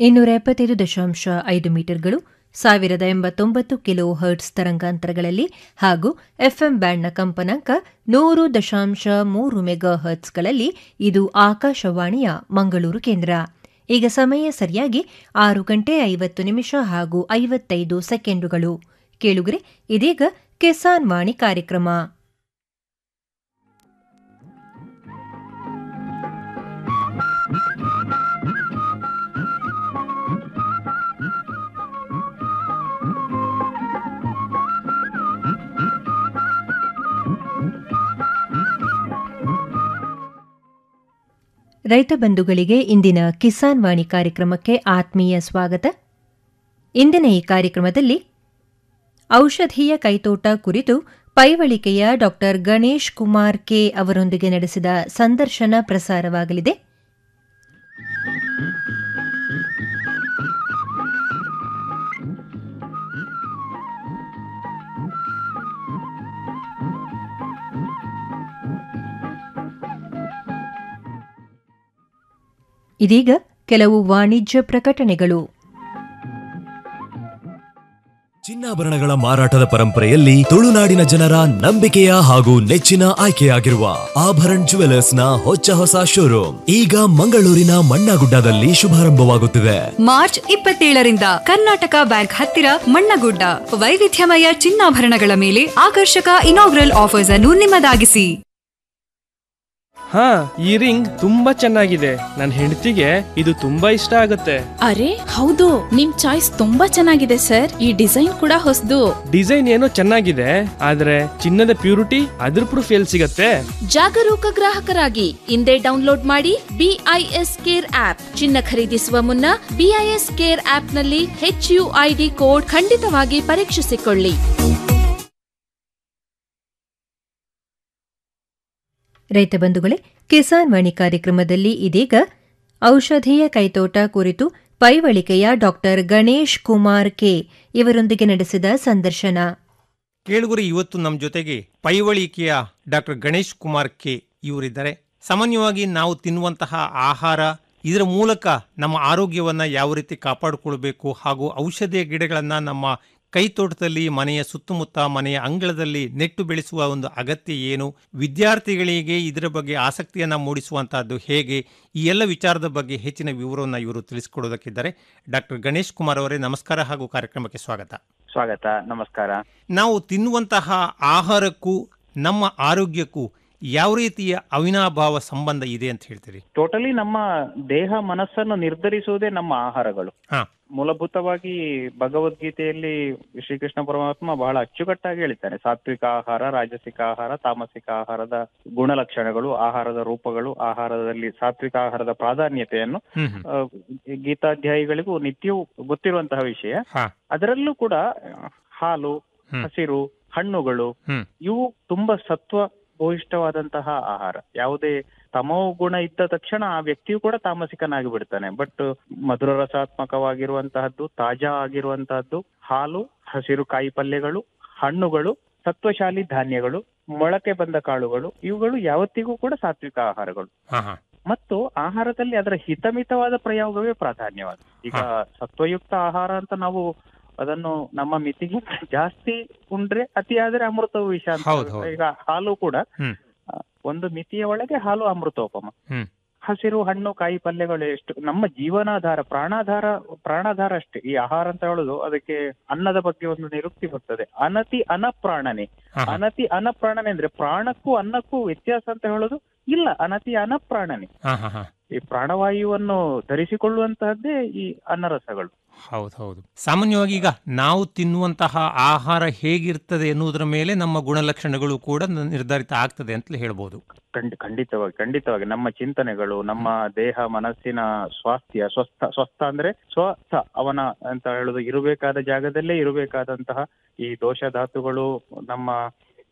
ಇನ್ನೂರ ಎಪ್ಪತ್ತೈದು ದಶಾಂಶ ಐದು ಮೀಟರ್ಗಳು ಸಾವಿರದ ಎಂಬತ್ತೊಂಬತ್ತು ಕಿಲೋ ಹರ್ಟ್ಸ್ ತರಂಗಾಂತರಗಳಲ್ಲಿ ಹಾಗೂ ಎಫ್ಎಂ ಬ್ಯಾಂಡ್ನ ಕಂಪನಾಂಕ ನೂರು ದಶಾಂಶ ಮೂರು ಮೆಗಾ ಹರ್ಟ್ಸ್ಗಳಲ್ಲಿ ಇದು ಆಕಾಶವಾಣಿಯ ಮಂಗಳೂರು ಕೇಂದ್ರ ಈಗ ಸಮಯ ಸರಿಯಾಗಿ ಆರು ಗಂಟೆ ಐವತ್ತು ನಿಮಿಷ ಹಾಗೂ ಐವತ್ತೈದು ಸೆಕೆಂಡುಗಳು ಕೇಳುಗರೆ ಇದೀಗ ಕಿಸಾನ್ ವಾಣಿ ಕಾರ್ಯಕ್ರಮ ರೈತ ಬಂಧುಗಳಿಗೆ ಇಂದಿನ ಕಿಸಾನ್ ವಾಣಿ ಕಾರ್ಯಕ್ರಮಕ್ಕೆ ಆತ್ಮೀಯ ಸ್ವಾಗತ ಇಂದಿನ ಈ ಕಾರ್ಯಕ್ರಮದಲ್ಲಿ ಔಷಧೀಯ ಕೈತೋಟ ಕುರಿತು ಪೈವಳಿಕೆಯ ಡಾ ಗಣೇಶ್ ಕುಮಾರ್ ಕೆ ಅವರೊಂದಿಗೆ ನಡೆಸಿದ ಸಂದರ್ಶನ ಪ್ರಸಾರವಾಗಲಿದೆ ಇದೀಗ ಕೆಲವು ವಾಣಿಜ್ಯ ಪ್ರಕಟಣೆಗಳು ಚಿನ್ನಾಭರಣಗಳ ಮಾರಾಟದ ಪರಂಪರೆಯಲ್ಲಿ ತುಳುನಾಡಿನ ಜನರ ನಂಬಿಕೆಯ ಹಾಗೂ ನೆಚ್ಚಿನ ಆಯ್ಕೆಯಾಗಿರುವ ಆಭರಣ್ ಜುವೆಲರ್ಸ್ ನ ಹೊಚ್ಚ ಹೊಸ ಶೋರೂಮ್ ಈಗ ಮಂಗಳೂರಿನ ಮಣ್ಣಗುಡ್ಡದಲ್ಲಿ ಶುಭಾರಂಭವಾಗುತ್ತಿದೆ ಮಾರ್ಚ್ ಇಪ್ಪತ್ತೇಳರಿಂದ ಕರ್ನಾಟಕ ಬ್ಯಾಂಕ್ ಹತ್ತಿರ ಮಣ್ಣಗುಡ್ಡ ವೈವಿಧ್ಯಮಯ ಚಿನ್ನಾಭರಣಗಳ ಮೇಲೆ ಆಕರ್ಷಕ ಇನಾಗ್ರಲ್ ಆಫರ್ಸ್ ಅನ್ನು ನಿಮ್ಮದಾಗಿಸಿ ಹಾ ಈ ರಿಂಗ್ ತುಂಬಾ ಚೆನ್ನಾಗಿದೆ ನನ್ನ ಹೆಂಡತಿಗೆ ಇದು ತುಂಬಾ ಇಷ್ಟ ಆಗುತ್ತೆ ಅರೆ ಹೌದು ನಿಮ್ ಚಾಯ್ಸ್ ತುಂಬಾ ಚೆನ್ನಾಗಿದೆ ಸರ್ ಈ ಡಿಸೈನ್ ಕೂಡ ಹೊಸದು ಡಿಸೈನ್ ಏನೋ ಚೆನ್ನಾಗಿದೆ ಆದ್ರೆ ಚಿನ್ನದ ಪ್ಯೂರಿಟಿ ಅದ್ರ ಪ್ರೂಫ್ ಎಲ್ಲಿ ಸಿಗತ್ತೆ ಜಾಗರೂಕ ಗ್ರಾಹಕರಾಗಿ ಇಂದೇ ಡೌನ್ಲೋಡ್ ಮಾಡಿ ಬಿಐಎಸ್ ಕೇರ್ ಆಪ್ ಚಿನ್ನ ಖರೀದಿಸುವ ಮುನ್ನ ಬಿಐಎಸ್ ಕೇರ್ ಆಪ್ ನಲ್ಲಿ ಹೆಚ್ ಯು ಐಡಿ ಕೋಡ್ ಖಂಡಿತವಾಗಿ ಪರೀಕ್ಷಿಸಿಕೊಳ್ಳಿ ರೈತ ಬಂಧುಗಳೇ ಕಿಸಾನ್ ವಾಣಿ ಕಾರ್ಯಕ್ರಮದಲ್ಲಿ ಇದೀಗ ಔಷಧೀಯ ಕೈತೋಟ ಕುರಿತು ಪೈವಳಿಕೆಯ ಡಾ ಗಣೇಶ್ ಕುಮಾರ್ ಕೆ ಇವರೊಂದಿಗೆ ನಡೆಸಿದ ಸಂದರ್ಶನ ಕೇಳುಗರು ಇವತ್ತು ನಮ್ಮ ಜೊತೆಗೆ ಪೈವಳಿಕೆಯ ಡಾಕ್ಟರ್ ಗಣೇಶ್ ಕುಮಾರ್ ಕೆ ಇವರಿದ್ದಾರೆ ಸಾಮಾನ್ಯವಾಗಿ ನಾವು ತಿನ್ನುವಂತಹ ಆಹಾರ ಇದರ ಮೂಲಕ ನಮ್ಮ ಆರೋಗ್ಯವನ್ನು ಯಾವ ರೀತಿ ಕಾಪಾಡಿಕೊಳ್ಬೇಕು ಹಾಗೂ ಔಷಧಿಯ ಗಿಡಗಳನ್ನು ನಮ್ಮ ಕೈ ತೋಟದಲ್ಲಿ ಮನೆಯ ಸುತ್ತಮುತ್ತ ಮನೆಯ ಅಂಗಳದಲ್ಲಿ ನೆಟ್ಟು ಬೆಳೆಸುವ ಒಂದು ಅಗತ್ಯ ಏನು ವಿದ್ಯಾರ್ಥಿಗಳಿಗೆ ಇದರ ಬಗ್ಗೆ ಆಸಕ್ತಿಯನ್ನು ಮೂಡಿಸುವಂತಹದ್ದು ಹೇಗೆ ಈ ಎಲ್ಲ ವಿಚಾರದ ಬಗ್ಗೆ ಹೆಚ್ಚಿನ ವಿವರವನ್ನು ಇವರು ತಿಳಿಸಿಕೊಡೋದಕ್ಕಿದ್ದಾರೆ ಡಾಕ್ಟರ್ ಗಣೇಶ್ ಕುಮಾರ್ ಅವರೇ ನಮಸ್ಕಾರ ಹಾಗೂ ಕಾರ್ಯಕ್ರಮಕ್ಕೆ ಸ್ವಾಗತ ಸ್ವಾಗತ ನಮಸ್ಕಾರ ನಾವು ತಿನ್ನುವಂತಹ ಆಹಾರಕ್ಕೂ ನಮ್ಮ ಆರೋಗ್ಯಕ್ಕೂ ಯಾವ ರೀತಿಯ ಅವಿನಾಭಾವ ಸಂಬಂಧ ಇದೆ ಅಂತ ಹೇಳ್ತೀರಿ ಟೋಟಲಿ ನಮ್ಮ ದೇಹ ಮನಸ್ಸನ್ನು ನಿರ್ಧರಿಸುವುದೇ ನಮ್ಮ ಆಹಾರಗಳು ಹಾ ಮೂಲಭೂತವಾಗಿ ಭಗವದ್ಗೀತೆಯಲ್ಲಿ ಶ್ರೀಕೃಷ್ಣ ಪರಮಾತ್ಮ ಬಹಳ ಅಚ್ಚುಕಟ್ಟಾಗಿ ಹೇಳ್ತಾನೆ ಸಾತ್ವಿಕ ಆಹಾರ ರಾಜಸಿಕ ಆಹಾರ ತಾಮಸಿಕ ಆಹಾರದ ಗುಣಲಕ್ಷಣಗಳು ಆಹಾರದ ರೂಪಗಳು ಆಹಾರದಲ್ಲಿ ಸಾತ್ವಿಕ ಆಹಾರದ ಪ್ರಾಧಾನ್ಯತೆಯನ್ನು ಹ್ಮ್ ಹ್ಮ್. ಆ, ಗೀತಾಧ್ಯಾಯಿಗಳಿಗೂ ನಿತ್ಯವೂ ಗೊತ್ತಿರುವಂತಹ ವಿಷಯ ಹಾ ಅದರಲ್ಲೂ ಕೂಡ ಆ, ಹಾಲು ಹ್ಮ್. ಹಸಿರು ಹಣ್ಣುಗಳು ಹ್ಮ್ ಇವು ತುಂಬಾ ಸತ್ವ ಭೂಯಿಷ್ಠವಾದಂತಹ ಆಹಾರ ಯಾವುದೇ ತಮೋ ಗುಣ ಇದ್ದ ತಕ್ಷಣ ಆ ವ್ಯಕ್ತಿಯು ಕೂಡ ತಾಮಸಿಕನಾಗಿ ಬಿಡ್ತಾನೆ ಬಟ್ ಮಧುರ ರಸಾತ್ಮಕವಾಗಿರುವಂತಹದ್ದು ತಾಜಾ ಆಗಿರುವಂತಹದ್ದು ಹಾಲು ಹಸಿರು ಕಾಯಿ ಪಲ್ಯಗಳು ಹಣ್ಣುಗಳು ಸತ್ವಶಾಲಿ ಧಾನ್ಯಗಳು ಮೊಳಕೆ ಬಂದ ಕಾಳುಗಳು ಇವುಗಳು ಯಾವತ್ತಿಗೂ ಕೂಡ ಸಾತ್ವಿಕ ಆಹಾರಗಳು ಹಾ ಹಾ ಮತ್ತು ಆಹಾರದಲ್ಲಿ ಅದರ ಹಿತಮಿತವಾದ ಪ್ರಯೋಗವೇ ಪ್ರಾಧಾನ್ಯವಾದ ಈಗ ಸತ್ವಯುಕ್ತ ಆಹಾರ ಅಂತ ನಾವು ಅದನ್ನು ನಮ್ಮ ಮಿತಿಗೆ ಜಾಸ್ತಿ ಉಂಡ್ರೆ ಅತಿಯಾದ್ರೆ ಅಮೃತವು ವಿಷ ಅಂತ ಹೌದು, ಹೌದು. ಈಗ ಹಾಲು ಕೂಡ ಹ್ಮ್. ಆ, ಒಂದು ಮಿತಿಯ ಒಳಗೆ ಹಾಲು ಅಮೃತೋಪಮ ಹ್ಮ್ ಹಸಿರು ಹಣ್ಣು ಕಾಯಿ ಪಲ್ಯಗಳು ಎಷ್ಟು ನಮ್ಮ ಜೀವನಾಧಾರ ಪ್ರಾಣಾಧಾರ ಪ್ರಾಣಾಧಾರ ಅಷ್ಟೇ ಈ ಆಹಾರ ಅಂತ ಹೇಳುದು ಅದಕ್ಕೆ ಅನ್ನದ ಬಗ್ಗೆ ಒಂದು ನಿರುಕ್ತಿ ಬರ್ತದೆ ಅನತಿ ಅನಪ್ರಾಣನೆ ಹಾ, ಹಾ. ಅನತಿ ಅನಪ್ರಾಣನೆ ಅಂದ್ರೆ ಪ್ರಾಣಕ್ಕೂ ಅನ್ನಕ್ಕೂ ವ್ಯತ್ಯಾಸ ಅಂತ ಹೇಳೋದು ಇಲ್ಲ ಅನತಿ ಅನಪ್ರಾಣನೆ ಹಾ ಹಾ ಹಾ ಈ ಪ್ರಾಣವಾಯುವನ್ನು ಧರಿಸಿಕೊಳ್ಳುವಂತಹದ್ದೇ ಈ ಅನ್ನರಸಗಳು ಹೌದು ಹೌದು ಸಾಮಾನ್ಯವಾಗಿ ಈಗ ನಾವು ತಿನ್ನುವಂತಹ ಆಹಾರ ಹೇಗಿರ್ತದೆ ಎನ್ನುವುದರ ಮೇಲೆ ನಮ್ಮ ಗುಣಲಕ್ಷಣಗಳು ಕೂಡ ನ- ನಿರ್ಧಾರಿತ ಆಗ್ತದೆ ಅಂತಲೇ ಹೇಳ್ಬೋದು ಖಂಡ ಖಂಡಿತವಾಗಿ ಖಂಡಿತವಾಗಿ ನಮ್ಮ ಚಿಂತನೆಗಳು ನಮ್ಮ ದೇಹ ಮನಸ್ಸಿನ ಸ್ವಾಸ್ಥ್ಯ ಸ್ವಸ್ಥ ಸ್ವಸ್ಥ ಅಂದ್ರೆ ಸ್ವಸ್ಥ ಅವನ ಅಂತ ಹೇಳುದು ಇರಬೇಕಾದ ಜಾಗದಲ್ಲೇ ಇರಬೇಕಾದಂತಹ ಈ ದೋಷ ಧಾತುಗಳು ನಮ್ಮ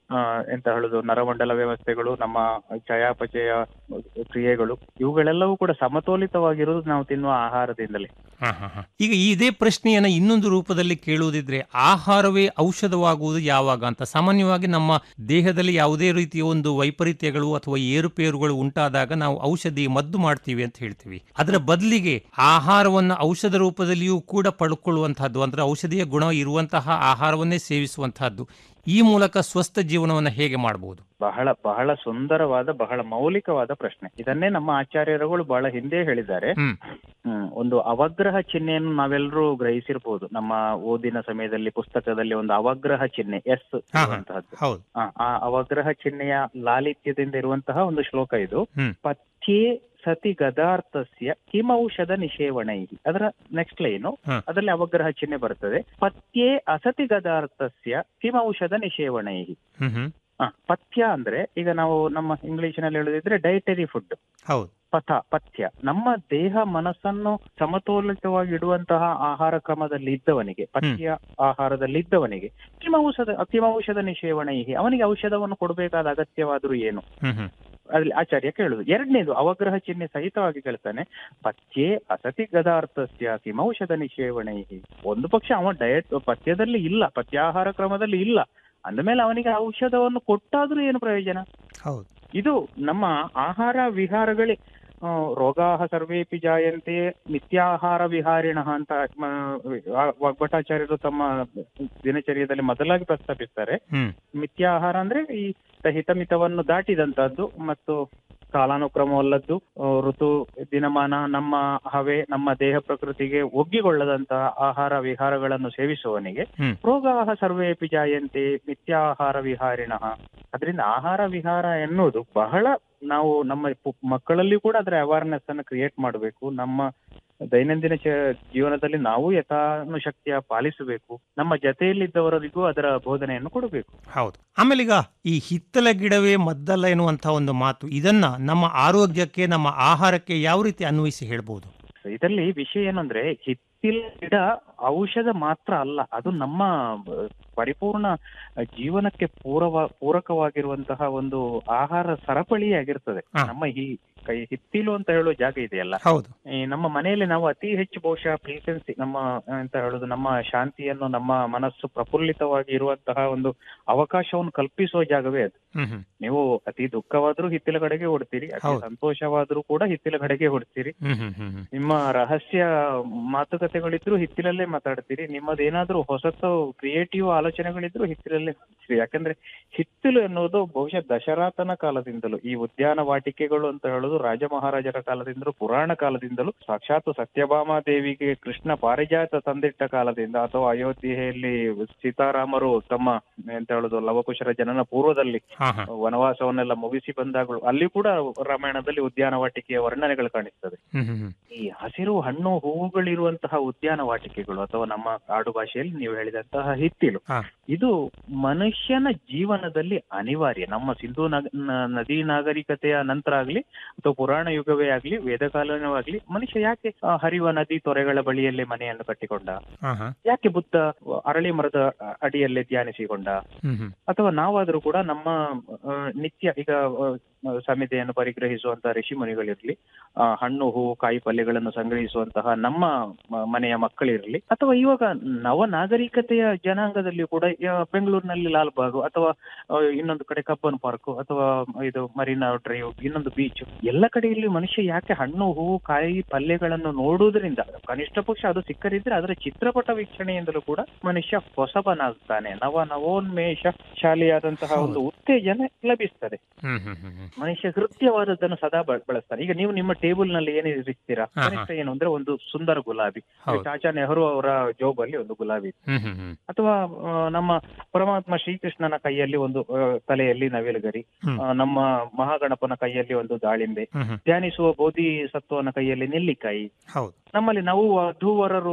ಆ, ಎಂತ ಹೇಳುದು ನರಮಂಡಲ ವ್ಯವಸ್ಥೆಗಳು ನಮ್ಮ ಚಯಾಪಚಯ ಕ್ರಿಯೆಗಳು ಇವುಗಳೆಲ್ಲವೂ ಕೂಡ ಸಮತೋಲಿತವಾಗಿರುವುದು ನಾವು ತಿನ್ನುವ ಆಹಾರದಿಂದಲೇ ಹ, ಹ, ಹ. ಈಗ ಇದೇ ಪ್ರಶ್ನೆಯನ್ನ ಇನ್ನೊಂದು ರೂಪದಲ್ಲಿ ಕೇಳುವುದಿದ್ರೆ ಆಹಾರವೇ ಔಷಧವಾಗುವುದು ಯಾವಾಗ ಅಂತ ಸಾಮಾನ್ಯವಾಗಿ ನಮ್ಮ ದೇಹದಲ್ಲಿ ಯಾವುದೇ ರೀತಿಯ ಒಂದು ವೈಪರೀತ್ಯಗಳು ಅಥವಾ ಏರುಪೇರುಗಳು ಉಂಟಾದಾಗ ನಾವು ಔಷಧಿ ಮದ್ದು ಮಾಡ್ತೀವಿ ಅಂತ ಹೇಳ್ತೀವಿ ಅದರ ಬದಲಿಗೆ ಆಹಾರವನ್ನು ಔಷಧ ರೂಪದಲ್ಲಿಯೂ ಕೂಡ ಪಡ್ಕೊಳ್ಳುವಂತಹದ್ದು ಅಂದ್ರೆ ಔಷಧಿಯ ಗುಣ ಇರುವಂತಹ ಆಹಾರವನ್ನೇ ಸೇವಿಸುವಂತಹದ್ದು ಈ ಮೂಲಕ ಸ್ವಸ್ಥ ಜೀವನವನ್ನು ಹೇಗೆ ಮಾಡಬಹುದು ಬಹಳ ಬಹಳ ಸುಂದರವಾದ ಬಹಳ ಮೌಲಿಕವಾದ ಪ್ರಶ್ನೆ ಇದನ್ನೇ ನಮ್ಮ ಆಚಾರ್ಯರುಗಳು ಬಹಳ ಹಿಂದೆ ಹೇಳಿದ್ದಾರೆ ಹ್ಮ್ ಹ್ಮ್ ಒಂದು ಅವಗ್ರಹ ಚಿಹ್ನೆಯನ್ನು ನಾವೆಲ್ಲರೂ ಗ್ರಹಿಸಿರ್ಬೋದು ನಮ್ಮ ಓದಿನ ಸಮಯದಲ್ಲಿ ಪುಸ್ತಕದಲ್ಲಿ ಒಂದು ಅವಗ್ರಹ ಚಿಹ್ನೆ ಎಸ್ ಹಾ, ಹಾ. ಇರುವಂತಹದ್ದು ಹೌದು ಆ, ಆ ಅವಗ್ರಹ ಚಿಹ್ನೆಯ ಲಾಲಿತ್ಯದಿಂದ ಇರುವಂತಹ ಒಂದು ಶ್ಲೋಕ ಇದು ಹ್ಮ್. ಪಥ್ಯೇ ಸತಿ ಗದಾರ್ಥಸ್ಯ ಕಿಮೌಷಧ ನಿಷೇವಣೈ ಅದರ ನೆಕ್ಸ್ಟ್ ಲೈನು ಹ. ಅದರಲ್ಲಿ ಅವಗ್ರಹ ಚಿಹ್ನೆ ಬರ್ತದೆ ಪಥ್ಯೇ ಅಸತಿ ಗದಾರ್ಥಸ್ಯ ಕಿಮೌಷಧ ನಿಷೇವಣೈ ಹ್ಮ್ ಹ್ಮ್ ಹ, ಪಥ್ಯ ಅಂದ್ರೆ ಈಗ ನಾವು ನಮ್ಮ ಇಂಗ್ಲಿಷಿನಲ್ಲಿ ಹೇಳುದಿದ್ರೆ ಡೈಟರಿ ಫುಡ್ ಹೌದು ಪಥ ಪಥ್ಯ ನಮ್ಮ ದೇಹ ಮನಸ್ಸನ್ನು ಸಮತೋಲಿತವಾಗಿ ಇಡುವಂತಹ ಆಹಾರ ಕ್ರಮದಲ್ಲಿ ಇದ್ದವನಿಗೆ ಪಥ್ಯ ಆಹಾರದಲ್ಲಿ ಇದ್ದವನಿಗೆ ಕಿಮೌಷಧ ಕಿಮೌಷಧ ನಿಷೇವಣೆ ಅವನಿಗೆ ಔಷಧವನ್ನು ಕೊಡಬೇಕಾದ ಅಗತ್ಯವಾದರೂ ಏನು ಹ್ಮ್ ಹ್ಮ್ ಅದ್ರಲ್ಲಿ ಆಚಾರ್ಯ ಕೇಳುದು ಎರಡನೇದು ಅವಗ್ರಹ ಚಿಹ್ನೆ ಸಹಿತವಾಗಿ ಕೇಳ್ತಾನೆ ಪಥ್ಯೇ ಅಸತಿ ಗದಾರ್ಥಸ್ಯ ಕಿಮೌಷಧ ನಿಷೇವಣೆ ಒಂದು ಪಕ್ಷ ಅವ ಡಯಟ್ ಪಥ್ಯದಲ್ಲಿ ಇಲ್ಲ ಪಥ್ಯಾಹಾರ ಕ್ರಮದಲ್ಲಿ ಇಲ್ಲ ಅಂದಮೇಲೆ ಅವನಿಗೆ ಔಷಧವನ್ನು ಕೊಟ್ಟಾದ್ರೂ ಏನು ಪ್ರಯೋಜನ ಹೌದು ಇದು ನಮ್ಮ ಆಹಾರ ವಿಹಾರಗಳೇ ಆ, ರೋಗಾಹ ಸರ್ವೇಪಿ ಜಾಯಂತೆ ನಿತ್ಯಾಹಾರ ವಿಹಾರಿಣ ಅಂತ ಮ, ವಾ- ವಾಗ್ಭಟಾಚಾರ್ಯರು ತಮ್ಮ ದಿನಚರ್ಯದಲ್ಲಿ ಮೊದಲಾಗಿ ಪ್ರಸ್ತಾಪಿಸ್ತಾರೆ ಹ್ಮ್ ಮಿಥ್ಯಾಹಾರ ಅಂದ್ರೆ ಈ ಹಿತಮಿತವನ್ನು ದಾಟಿದಂತಹದ್ದು ಮತ್ತು ಕಾಲಾನುಕ್ರಮವಲ್ಲದ್ದು ಆ, ಋತು ದಿನಮಾನ ನಮ್ಮ ಹವೆ ನಮ್ಮ ದೇಹ ಪ್ರಕೃತಿಗೆ ಒಗ್ಗಿಕೊಳ್ಳದಂತಹ ಆಹಾರ ವಿಹಾರಗಳನ್ನು ಸೇವಿಸುವವನಿಗೆ ಹ್ಮ್. ರೋಗಾಹ ಸರ್ವೇಪಿ ಜಾಯಂತೆ ಮಿಥ್ಯಾಹಾರ ವಿಹಾರಿಣ ಅದರಿಂದ ಆಹಾರ ವಿಹಾರ ಎನ್ನುವುದು ಬಹಳ ನಾವು ನಮ್ಮ ಪು- ಮಕ್ಕಳಲ್ಲಿ ಕೂಡ ಅದರ ಅವೇರ್ನೆಸ್ ಅನ್ನು ಕ್ರಿಯೇಟ್ ಮಾಡಬೇಕು ನಮ್ಮ ದೈನಂದಿನ ಚ- ಜೀವನದಲ್ಲಿ ನಾವು ಯಥಾನುಶಕ್ತಿಯ ಪಾಲಿಸಬೇಕು ನಮ್ಮ ಜೊತೆಯಲ್ಲಿದ್ದವರಿಗೂ ಅದರ ಬೋಧನೆಯನ್ನು ಕೊಡಬೇಕು ಹೌದು ಆಮೇಲೆ ಈಗ ಈ ಹಿತ್ತಲ ಗಿಡವೇ ಮದ್ದಲ್ಲ ಎನ್ನುವಂತಹ ಒಂದು ಮಾತು ಇದನ್ನ ನಮ್ಮ ಆರೋಗ್ಯಕ್ಕೆ ನಮ್ಮ ಆಹಾರಕ್ಕೆ ಯಾವ ರೀತಿ ಅನ್ವಯಿಸಿ ಹೇಳ್ಬೋದು ಇದರಲ್ಲಿ ವಿಷಯ ಏನಂದ್ರೆ ಹಿತ್ತಿಲ ಗಿಡ ಔಷಧ ಮಾತ್ರ ಅಲ್ಲ ಅದು ನಮ್ಮ ಬ- ಪರಿಪೂರ್ಣ ಜೀವನಕ್ಕೆ ಪೂರವ ಪೂರಕವಾಗಿರುವಂತಹ ಒಂದು ಆಹಾರ ಸರಪಳಿ ಆಗಿರ್ತದೆ ಹಾ. ನಮ್ಮ ಈ ಕೈ ಹಿತ್ತಿಲು ಅಂತ ಹೇಳುವ ಜಾಗ ಇದೆಯಲ್ಲ ಹೌದು ಈ ನಮ್ಮ ಮನೆಯಲ್ಲಿ ನಾವು ಅತಿ ಹೆಚ್ಚು ಬಹುಶಃ ಪ್ರೀಸೆನ್ಸಿ ನಮ್ಮ ಅಂತ ಹೇಳುದು ನಮ್ಮ ಶಾಂತಿಯನ್ನು ನಮ್ಮ ಮನಸ್ಸು ಪ್ರಫುಲ್ಲಿತವಾಗಿ ಇರುವಂತಹ ಒಂದು ಅವಕಾಶವನ್ನು ಕಲ್ಪಿಸುವ ಜಾಗವೇ ಅದು ಹ್ಮ್ ಹ್ಮ್ ನೀವು ಅತಿ ದುಃಖವಾದ್ರೂ ಹಿತ್ತಿಲ ಕಡೆಗೆ ಓಡ್ತೀರಿ ಅತಿ ಹೌದು. ಸಂತೋಷವಾದ್ರೂ ಕೂಡ ಹಿತ್ತಿಲ ಕಡೆಗೆ ಓಡ್ತೀರಿ ಹ್ಮ್ ಹ್ಮ್ ಹ್ಮ್ ಹ್ಮ್ ನಿಮ್ಮ ರಹಸ್ಯ ಮಾತುಕತೆಗಳಿದ್ರು ಹಿತ್ತಿಲಲ್ಲೇ ಮಾತಾಡ್ತೀರಿ ನಿಮ್ಮದೇನಾದ್ರೂ ಹೊಸತು ಕ್ರಿಯೇಟಿವ್ ಆಲೋಚನೆಗಳಿದ್ರು ಹಿತ್ತಿಲಲ್ಲೇ ಮಾಡ್ತೀರಿ ಯಾಕಂದ್ರೆ ಹಿತ್ತಿಲು ಎನ್ನುವುದು ಬಹುಶಃ ದಶರಾತನ ಕಾಲದಿಂದಲೂ ಈ ಉದ್ಯಾನ ವಾಟಿಕೆಗಳು ಅಂತ ಹೇಳೋದು ರಾಜ ಮಹಾರಾಜರ ಕಾಲದಿಂದಲೂ ಪುರಾಣ ಕಾಲದಿಂದಲೂ ಸಾಕ್ಷಾತ್ ಸತ್ಯಭಾಮಾ ದೇವಿಗೆ ಕೃಷ್ಣ ಪಾರಿಜಾತ ತಂದಿಟ್ಟ ಕಾಲದಿಂದ ಅಥವಾ ಅಯೋಧ್ಯೆಯಲ್ಲಿ ಸೀತಾರಾಮರು ತಮ್ಮ ಎಂತ ಹೇಳುದು ಲವಕುಶರ ಜನನ ಪೂರ್ವದಲ್ಲಿ ಹಾ ಹಾ ವನವಾಸವನ್ನೆಲ್ಲ ಮುಗಿಸಿ ಬಂದಾಗಲೂ ಅಲ್ಲಿ ಕೂಡ ರಾಮಾಯಣದಲ್ಲಿ ಉದ್ಯಾನ ವಾಟಿಕೆಯ ವರ್ಣನೆಗಳು ಕಾಣಿಸ್ತದೆ ಹ್ಮ್ ಹ್ಮ್ ಹ್ಮ್ ಈ ಹಸಿರು ಹಣ್ಣು ಹೂವುಗಳಿರುವಂತಹ ಉದ್ಯಾನ ವಾಟಿಕೆಗಳು ಅಥವಾ ನಮ್ಮ ಆಡು ಭಾಷೆಯಲ್ಲಿ ನೀವು ಹೇಳಿದಂತಹ ಹಿತ್ತಿಲು ಹಾ. ಇದು ಮನುಷ್ಯನ ಜೀವನದಲ್ಲಿ ಅನಿವಾರ್ಯ ನಮ್ಮ ಸಿಂಧು ನಗ- ನ- ನದಿ ನಾಗರಿಕತೆಯ ನಂತರ ಆಗ್ಲಿ ಅಥವಾ ಪುರಾಣ ಯುಗವೇ ಆಗ್ಲಿ ವೇದಕಾಲನವಾಗ್ಲಿ ಮನುಷ್ಯ ಯಾಕೆ ಆ, ಹರಿಯುವ ನದಿ ತೊರೆಗಳ ಬಳಿಯಲ್ಲೇ ಮನೆಯನ್ನು ಕಟ್ಟಿಕೊಂಡ ಹಾ ಹಾ ಯಾಕೆ ಬುದ್ಧ ಅರಳಿ ಮರದ ಅಡಿಯಲ್ಲೇ ಧ್ಯಾನಿಸಿಕೊಂಡ ಹ್ಮ್ ಹ್ಮ್ ಅಥವಾ ನಾವಾದರೂ ಕೂಡ ನಮ್ಮ ಆ, ನಿತ್ಯ ಈಗ ಆ, ಸಮಿತಿಯನ್ನು ಪರಿಗ್ರಹಿಸುವಂತಹ ಋಷಿ ಮುನಿಗಳಿರ್ಲಿ ಆ, ಹಣ್ಣು ಹೂವು ಕಾಯಿ ಪಲ್ಯಗಳನ್ನು ಸಂಗ್ರಹಿಸುವಂತಹ ನಮ್ಮ ಮ- ಮನೆಯ ಮಕ್ಕಳಿರ್ಲಿ ಅಥವಾ ಇವಾಗ ನವ ನಾಗರಿಕತೆಯ ಜನಾಂಗದಲ್ಲಿ ಕೂಡ ಆ, ಬೆಂಗಳೂರಿನಲ್ಲಿ ಲಾಲ್ಬಾಗ್ ಅಥವಾ ಆ, ಇನ್ನೊಂದು ಕಡೆ ಕಬ್ಬನ್ ಪಾರ್ಕ್ ಅಥವಾ ಇದು ಮರೀನಾ ಡ್ರೈವ್ ಇನ್ನೊಂದು ಬೀಚ್ ಎಲ್ಲ ಕಡೆಯಲ್ಲಿ ಮನುಷ್ಯ ಯಾಕೆ ಹಣ್ಣು ಹೂವು ಕಾಯಿ ಪಲ್ಯಗಳನ್ನು ನೋಡುವುದರಿಂದ ಕನಿಷ್ಠ ಪಕ್ಷ ಅದು ಸಿಕ್ಕರಿದ್ರೆ ಅದರ ಚಿತ್ರಪಟ ವೀಕ್ಷಣೆಯಿಂದಲೂ ಕೂಡ ಮನುಷ್ಯ ಹೊಸಬನಾಗ್ತಾನೆ ನವ ನವೋನ್ಮೇಷ ಶಾಲಿಯಾದಂತಹ ಒಂದು ಉತ್ತೇಜನ ಲಭಿಸ್ತದೆ ಹ್ಮ್ ಹ್ಮ್ ಹ್ಮ್ ಹ್ಮ್ ಮನುಷ್ಯ ಹೃದಯವಾದದ್ದನ್ನು ಸದಾ ಬ- ಬಳಸ್ತಾನೆ ಈಗ ನೀವು ನಿಮ್ಮ ಟೇಬಲ್ ನಲ್ಲಿ ಏನು ಇರಿಸ್ತೀರಾ ಹಾ, ಹಾ. ಕನಿಷ್ಠ ಏನು ಅಂದ್ರೆ ಒಂದು ಸುಂದರ ಗುಲಾಬಿ ಹೌದು. ಚಾಚಾ ನೆಹರು ಅವರ ಜೋಬಲ್ಲಿ ಒಂದು ಗುಲಾಬಿ ಇದೆ. ಹ್ಮ್ ಹ್ಮ್ ಹ್ಮ್ ಅಥವಾ ಆ, ನಮ್ಮ ಪರಮಾತ್ಮ ಶ್ರೀಕೃಷ್ಣನ ಕೈಯಲ್ಲಿ ಒಂದು ಆ, ತಲೆಯಲ್ಲಿ ನವಿಲುಗರಿ ಹ್ಮ್. ಆ, ನಮ್ಮ ಮಹಾಗಣಪನ ಕೈಯಲ್ಲಿ ಒಂದು ದಾಳಿಂಬೆ ಹ್ಮ್ ಹ್ಮ್ ಧ್ಯಾನಿಸುವ ಬೋಧಿ ಸತ್ವನ ಕೈಯಲ್ಲಿ ನೆಲ್ಲಿಕಾಯಿ ಹೌದು ನಮ್ಮಲ್ಲಿ ನಾವು ವಧೂವರರು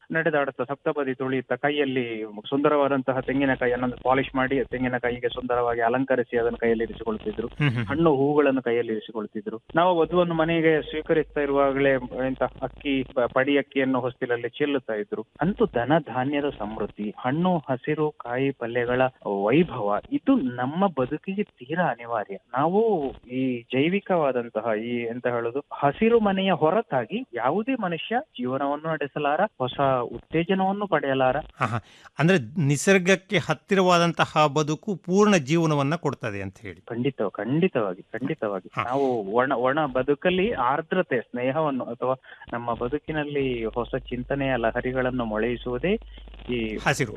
ನಡೆದಾಡುತ್ತಾ ಸಪ್ತಪದಿ ತುಳಿಯುತ್ತಾ ಕೈಯಲ್ಲಿ ಸುಂದರವಾದಂತಹ ತೆಂಗಿನಕಾಯಿಯನ್ನು ಪಾಲಿಶ್ ಮಾಡಿ ತೆಂಗಿನಕಾಯಿಗೆ ಸುಂದರವಾಗಿ ಅಲಂಕರಿಸಿ ಅದನ್ನು ಕೈಯಲ್ಲಿ ಇರಿಸಿಕೊಳ್ತಿದ್ರು ಹ್ಮ್ ಹ್ಮ್. ಹಣ್ಣು ಹೂಗಳನ್ನು ಕೈಯಲ್ಲಿ ಇರಿಸಿಕೊಳ್ತಿದ್ರು ನಾವು ವಧುವನ್ನು ಮನೆಗೆ ಸ್ವೀಕರಿಸ್ತಾ ಇರುವಾಗಲೇ ಎಂತ ಅಕ್ಕಿ ಪ- ಪಡಿ ಅಕ್ಕಿಯನ್ನು ಹೊಸ್ತಿಲಲ್ಲಿ ಚೆಲ್ಲುತ್ತಾ ಇದ್ರು ಅಂತೂ ಧನ ಧಾನ್ಯದ ಸಮೃದ್ಧಿ ಹಣ್ಣು ಹಸಿರು ಕಾಯಿ ಪಲ್ಯಗಳ ವೈಭವ ಇದು ನಮ್ಮ ಬದುಕಿಗೆ ತೀರಾ ಅನಿವಾರ್ಯ ನಾವು ಈ ಜೈವಿಕವಾದಂತಹ ಈ ಎಂತ ಹೇಳುದು ಹಸಿರು ಮನೆಯ ಹೊರತಾಗಿ ಯಾವುದೇ ಮನುಷ್ಯ ಜೀವನವನ್ನು ನಡೆಸಲಾರ ಹೊಸ ಉತ್ತೇಜನವನ್ನು ಪಡೆಯಲಾರ ಹಾ, ಹಾ. ಅಂದ್ರೆ ನಿಸರ್ಗಕ್ಕೆ ಹತ್ತಿರವಾದಂತಹ ಬದುಕು ಪೂರ್ಣ ಜೀವನವನ್ನ ಕೊಡ್ತದೆ ಅಂತ ಹೇಳಿ ಖಂಡಿತ ಖಂಡಿತವಾಗಿ ಖಂಡಿತವಾಗಿ ಹಾ. ನಾವು ಒಣ ಒಣ ಬದುಕಲ್ಲಿ ಆರ್ದ್ರತೆ ಸ್ನೇಹವನ್ನು ಅಥವಾ ನಮ್ಮ ಬದುಕಿನಲ್ಲಿ ಹೊಸ ಚಿಂತನೆಯ ಲಹರಿಗಳನ್ನು ಮೊಳೆಯಿಸುವುದೇ ಈ ಹಸಿರು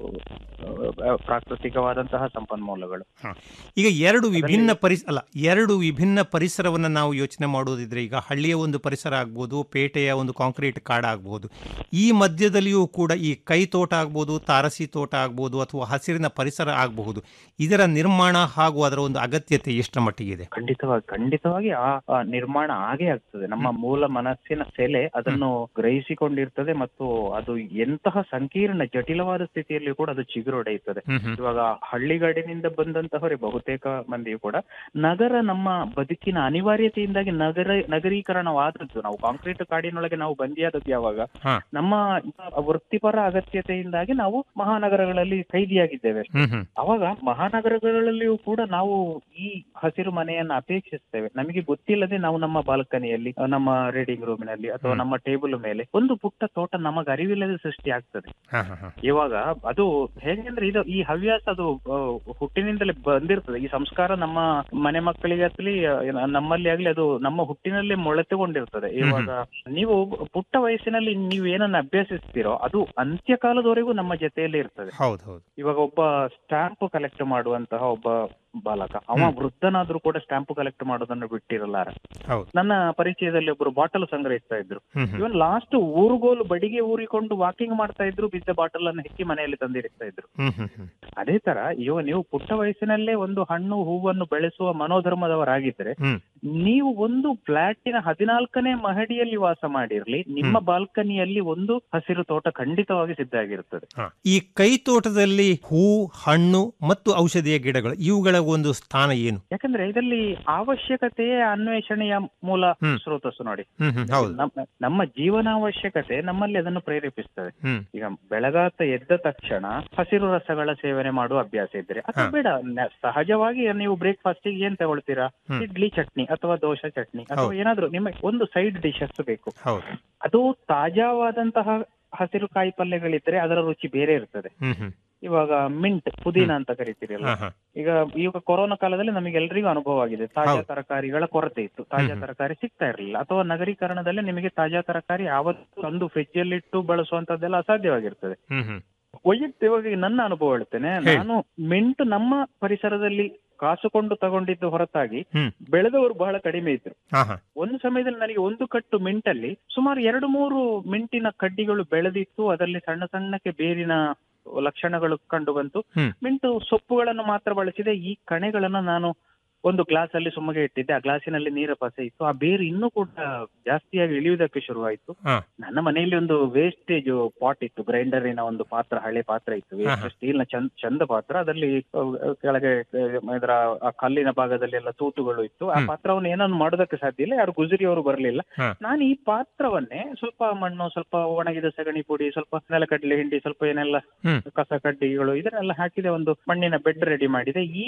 ಆ, ಪ್ರಾಕೃತಿಕವಾದಂತಹ ಸಂಪನ್ಮೂಲಗಳು ಈಗ ಎರಡು ವಿಭಿನ್ನ ಪರಿಸ ಅಲ್ಲ ಎರಡು ವಿಭಿನ್ನ ಪರಿಸರವನ್ನು ನಾವು ಯೋಚನೆ ಮಾಡೋದಿದ್ರೆ ಈಗ ಹಳ್ಳಿಯ ಒಂದು ಪರಿಸರ ಆಗ್ಬೋದು ಪೇಟೆಯ ಒಂದು ಕಾಂಕ್ರೀಟ್ ಕಾಡ ಆಗ್ಬೋದು ಈ ಮಧ್ಯದಲ್ಲಿಯೂ ಕೂಡ ಈ ಕೈ ತೋಟ ಆಗ್ಬೋದು ತಾರಸಿ ತೋಟ ಆಗ್ಬೋದು ಅಥವಾ ಹಸಿರಿನ ಪರಿಸರ ಆಗಬಹುದು ಇದರ ನಿರ್ಮಾಣ ಹಾಗೂ ಅದರ ಒಂದು ಅಗತ್ಯತೆ ಎಷ್ಟರ ಮಟ್ಟಿಗಿದೆ ಖಂಡಿತವಾಗಿ ಖಂಡಿತವಾಗಿ ಆ ಆ ನಿರ್ಮಾಣ ಆಗೇ ಆಗ್ತದೆ ನಮ್ಮ ಮೂಲ ಮನಸ್ಸಿನ ಸೆಲೆ ಅದನ್ನು ಗ್ರಹಿಸಿಕೊಂಡಿರ್ತದೆ ಮತ್ತು ಅದು ಎಂತಹ ಸಂಕೀರ್ಣ ಜಟಿಲವಾದ ಸ್ಥಿತಿಯಲ್ಲಿ ಕೂಡ ಅದು ಚಿಗುರೊಡೆಯುತ್ತದೆ ಹ್ಮ್ ಹ್ಮ್. ಇವಾಗ ಹಳ್ಳಿಗಾಡಿನಿಂದ ಬಂದಂತಹವರೇ ಬಹುತೇಕ ಮಂದಿಯು ಕೂಡ ನಗರ ನಮ್ಮ ಬದುಕಿನ ಅನಿವಾರ್ಯತೆಯಿಂದಾಗಿ ನಗರ ನಗರೀಕರಣವಾದದ್ದು ನಾವು ಕಾಂಕ್ರೀಟ್ ಕಾಡಿನೊಳಗೆ ನಾವು ಬಂದಿಯಾದದ್ದು ಯಾವಾಗ ಹಾ. ನಮ್ಮ ವೃತ್ತಿಪರ ಅಗತ್ಯತೆಯಿಂದಾಗಿ ನಾವು ಮಹಾನಗರಗಳಲ್ಲಿ ಕೈದಿಯಾಗಿದ್ದೇವೆ ಹ್ಮ್ ಹ್ಮ್. ಅವಾಗ ಮಹಾನಗರಗಳಲ್ಲಿಯೂ ಕೂಡ ನಾವು ಈ ಹಸಿರು ಮನೆಯನ್ನ ಅಪೇಕ್ಷಿಸ್ತೇವೆ ನಮಗೆ ಗೊತ್ತಿಲ್ಲದೆ ನಾವು ನಮ್ಮ ಬಾಲ್ಕನಿಯಲ್ಲಿ ನಮ್ಮ ರೀಡಿಂಗ್ ರೂಮಿನಲ್ಲಿ ಅಥವಾ ಹ್ಮ್. ನಮ್ಮ ಟೇಬಲ್ ಮೇಲೆ ಒಂದು ಪುಟ್ಟ ತೋಟ ನಮಗೆ ಅರಿವಿಲ್ಲದೆ ಸೃಷ್ಟಿ ಆಗ್ತದೆ ಹಾ, ಹಾ, ಹಾ. ಇವಾಗ ಅದು ಹೇಗೆಂದ್ರೆ ಇದು ಈ ಹವ್ಯಾಸ ಅದು ಆ, ಹುಟ್ಟಿನಿಂದಲೇ ಬಂದಿರ್ತದೆ ಈ ಸಂಸ್ಕಾರ ನಮ್ಮ ಮನೆ ಮಕ್ಕಳಿಗೆ ಆಗ್ಲಿ ಆ, ನಮ್ಮಲ್ಲಿ ಆಗ್ಲಿ ಅದು ನಮ್ಮ ಹುಟ್ಟಿನಲ್ಲೇ ಮೊಳೆತುಕೊಂಡಿರ್ತದೆ ಇವಾಗ ನೀವು ಪುಟ್ಟ ವಯಸ್ಸಿನಲ್ಲಿ ನೀವು ಏನನ್ನ ಅಭ್ಯಸಿಸ್ತೀರೋ ಅದು ಅಂತ್ಯಕಾಲದವರೆಗೂ ನಮ್ಮ ಜೊತೆಯಲ್ಲೇ ಇರ್ತದೆ ಹೌದು ಹೌದು ಇವಾಗ ಒಬ್ಬ ಸ್ಟಾಂಪ್ ಕಲೆಕ್ಟ್ ಮಾಡುವಂತಹ ಒಬ್ಬ ಬಾಲಕ ಅವ ಹ್ಮ್. ವೃದ್ಧನಾದ್ರೂ ಕೂಡ ಸ್ಟಾಂಪ್ ಕಲೆಕ್ಟ್ ಮಾಡೋದನ್ನು ಬಿಟ್ಟಿರಲಾರ ಹೌದು ನನ್ನ ಪರಿಚಯದಲ್ಲಿ ಒಬ್ರು ಬಾಟಲ್ ಸಂಗ್ರಹಿಸ್ತಾ ಇದ್ರು ಹ್ಮ್ ಹ್ಮ್. ಇವನ್ ಲಾಸ್ಟ್ ಊರುಗೋಲು ಬಡಿಗೆ ಊರಿಕೊಂಡು ವಾಕಿಂಗ್ ಮಾಡ್ತಾ ಇದ್ರು ಬಿದ್ದ ಬಾಟಲ್ ಅನ್ನು ಹೆಕ್ಕಿ ಮನೆಯಲ್ಲಿ ತಂದಿರಿಸ್ತಾ ಇದ್ರು ಹ್ಮ್ ಹ್ಮ್ ಹ್ಮ್. ಅದೇ ತರ ಇವ ನೀವು ಪುಟ್ಟ ವಯಸ್ಸಿನಲ್ಲೇ ಒಂದು ಹಣ್ಣು ಹೂವನ್ನು ಬೆಳೆಸುವ ಮನೋಧರ್ಮದವರಾಗಿದ್ರೆ ಹ್ಮ್. ನೀವು ಒಂದು ಫ್ಲಾಟಿನ ಹದಿನಾಲ್ಕನೇ ಮಹಡಿಯಲ್ಲಿ ವಾಸ ಮಾಡಿರ್ಲಿ ನಿಮ್ಮ ಬಾಲ್ಕನಿಯಲ್ಲಿ ಒಂದು ಹಸಿರು ತೋಟ ಖಂಡಿತವಾಗಿ ಸಿದ್ಧ ಆಗಿರುತ್ತದೆ ಹಾ. ಈ ಕೈ ತೋಟದಲ್ಲಿ ಹೂ ಹಣ್ಣು ಮತ್ತು ಔಷಧಿಯ ಗಿಡಗಳು ಇವುಗಳ ಒಂದು ಸ್ಥಾನ ಏನು ಯಾಕಂದ್ರೆ ಇದರಲ್ಲಿ ಅವಶ್ಯಕತೆಯೇ ಅನ್ವೇಷಣೆಯ ಮೂಲ ಹ್ಮ್. ಸ್ರೋತಸ್ಸು ನೋಡಿ ಹ್ಮ್ ಹ್ಮ್. ಹೌದು ನಮ್ಮ ನಮ್ಮ ಜೀವನಾವಶ್ಯಕತೆ ನಮ್ಮಲ್ಲಿ ಅದನ್ನು ಪ್ರೇರೇಪಿಸ್ತದೆ ಹ್ಮ್ ಈಗ ಬೆಳಗಾತ ಎದ್ದ ತಕ್ಷಣ ಹಸಿರು ರಸಗಳ ಸೇವನೆ ಮಾಡುವ ಅಭ್ಯಾಸ ಇದ್ರೆ ಅಥವಾ ಹಾ. ಬೇಡ ನ- ಸಹಜವಾಗಿ ನೀವು ಬ್ರೇಕ್ಫಾಸ್ಟ್ ಏನ್ ತಗೊಳ್ತೀರಾ ಹ್ಮ್. ಇಡ್ಲಿ ಚಟ್ನಿ ಅಥವಾ ದೋಸೆ ಚಟ್ನಿ ಅಥವಾ ಹೌದು. ಏನಾದ್ರೂ ನಿಮಗೆ ಒಂದು ಸೈಡ್ ಡಿಶಸ್ ಬೇಕು ಹೌದು ಅದು ತಾಜಾವಾದಂತಹ ಹಸಿರು ಕಾಯಿ ಪಲ್ಯಗಳಿದ್ರೆ ಅದರ ರುಚಿ ಬೇರೆ ಇರ್ತದೆ ಹ್ಮ್ ಹ್ಮ್ ಇವಾಗ ಮಿಂಟ್ ಪುದೀನ ಅಂತ ಕರಿತೀರಲ್ಲ ಹಾ ಹಾ ಈಗ ಈಗ ಕೊರೋನಾ ಕಾಲದಲ್ಲಿ ನಮಗೆಲ್ಲರಿಗೂ ಅನುಭವ ಆಗಿದೆ ತಾಜಾ ಹೌದು. ತರಕಾರಿಗಳ ಕೊರತೆ ಇತ್ತು ತಾಜಾ ಹ್ಮ್. ತರಕಾರಿ ಸಿಗ್ತಾ ಇರಲಿಲ್ಲ ಅಥವಾ ನಗರೀಕರಣದಲ್ಲಿ ನಿಮಗೆ ತಾಜಾ ತರಕಾರಿ ಯಾವತ್ತು ಒಂದು ಫ್ರಿಜ್ ಅಲ್ಲಿ ಇಟ್ಟು ಬಳಸುವಂತದ್ದೆಲ್ಲ ಅಸಾಧ್ಯವಾಗಿರ್ತದೆ ಹ್ಮ್ ಹ್ಮ್ ವೈಯಕ್ತಿಕವಾಗಿ ನನ್ನ ಅನುಭವ ಹೇಳ್ತೇನೆ ಹೇಳಿ. ನಾನು ಮಿಂಟ್ ನಮ್ಮ ಪರಿಸರದಲ್ಲಿ ಕಾಸುಕೊಂಡು ತಗೊಂಡಿದ್ದು ಹೊರತಾಗಿ ಹ್ಮ್. ಬೆಳೆದವರು ಬಹಳ ಕಡಿಮೆ ಇದ್ರು ಹಾ ಹಾ ಒಂದು ಸಮಯದಲ್ಲಿ ನನಗೆ ಒಂದು ಕಟ್ಟು ಮಿಂಟಲ್ಲಿ ಸುಮಾರು ಎರಡು ಮೂರು ಮಿಂಟಿನ ಕಡ್ಡಿಗಳು ಬೆಳೆದಿತ್ತು ಅದರಲ್ಲಿ ಸಣ್ಣ ಸಣ್ಣಕ್ಕೆ ಬೇರಿನ ಲಕ್ಷಣಗಳು ಕಂಡು ಬಂತು ಹ್ಮ್. ಮಿಂಟು ಸೊಪ್ಪುಗಳನ್ನು ಮಾತ್ರ ಬಳಸಿದೆ ಈ ಕಣೆಗಳನ್ನ ನಾನು ಒಂದು ಗ್ಲಾಸ್ ಅಲ್ಲಿ ಸುಮ್ಮಗೆ ಇಟ್ಟಿದ್ದೆ ಆ ಗ್ಲಾಸಿನಲ್ಲಿ ನೀರ ಪಸೆ ಇತ್ತು ಆ ಬೇರು ಇನ್ನೂ ಕೂಡ ಜಾಸ್ತಿಯಾಗಿ ಇಳಿಯುವುದಕ್ಕೆ ಶುರುವಾಯಿತು ಹಾ. ನನ್ನ ಮನೆಯಲ್ಲಿ ಒಂದು ವೇಸ್ಟೇಜ್ ಪಾಟ್ ಇತ್ತು ಗ್ರೈಂಡರಿನ ಒಂದು ಪಾತ್ರ ಹಳೆ ಪಾತ್ರ ಇತ್ತು ಹಾ, ಹಾ. ವೇಸ್ಟ್ ಸ್ಟೀಲ್ ನ ಚಂದ ಚಂದ ಪಾತ್ರ ಅದರಲ್ಲಿ ಅಹ್, ಕೆಳಗೆ ಅಹ್, ಇದರ ಆ ಕಲ್ಲಿನ ಭಾಗದಲ್ಲಿ ಎಲ್ಲ ತೂತುಗಳು ಇತ್ತು ಆ ಹ್ಮ್. ಪಾತ್ರವನ್ನು ಏನನ್ನು ಮಾಡೋದಕ್ಕೆ ಸಾಧ್ಯ ಇಲ್ಲ ಯಾರು ಗುಜರಿಯವರು ಬರಲಿಲ್ಲ ಹಾ. ನಾನು ಈ ಪಾತ್ರವನ್ನೇ ಸ್ವಲ್ಪ ಮಣ್ಣು ಸ್ವಲ್ಪ ಒಣಗಿದ ಸಗಣಿ ಪುಡಿ ಸ್ವಲ್ಪ ನೆಲಕಡಲೆ ಹಿಂಡಿ ಸ್ವಲ್ಪ ಏನೆಲ್ಲ ಹ್ಮ್. ಕಸ ಕಡ್ಡಿಗಳು ಇದನ್ನೆಲ್ಲ ಹಾಕಿದೆ ಒಂದು ಮಣ್ಣಿನ ಬೆಡ್ ರೆಡಿ ಮಾಡಿದೆ ಈ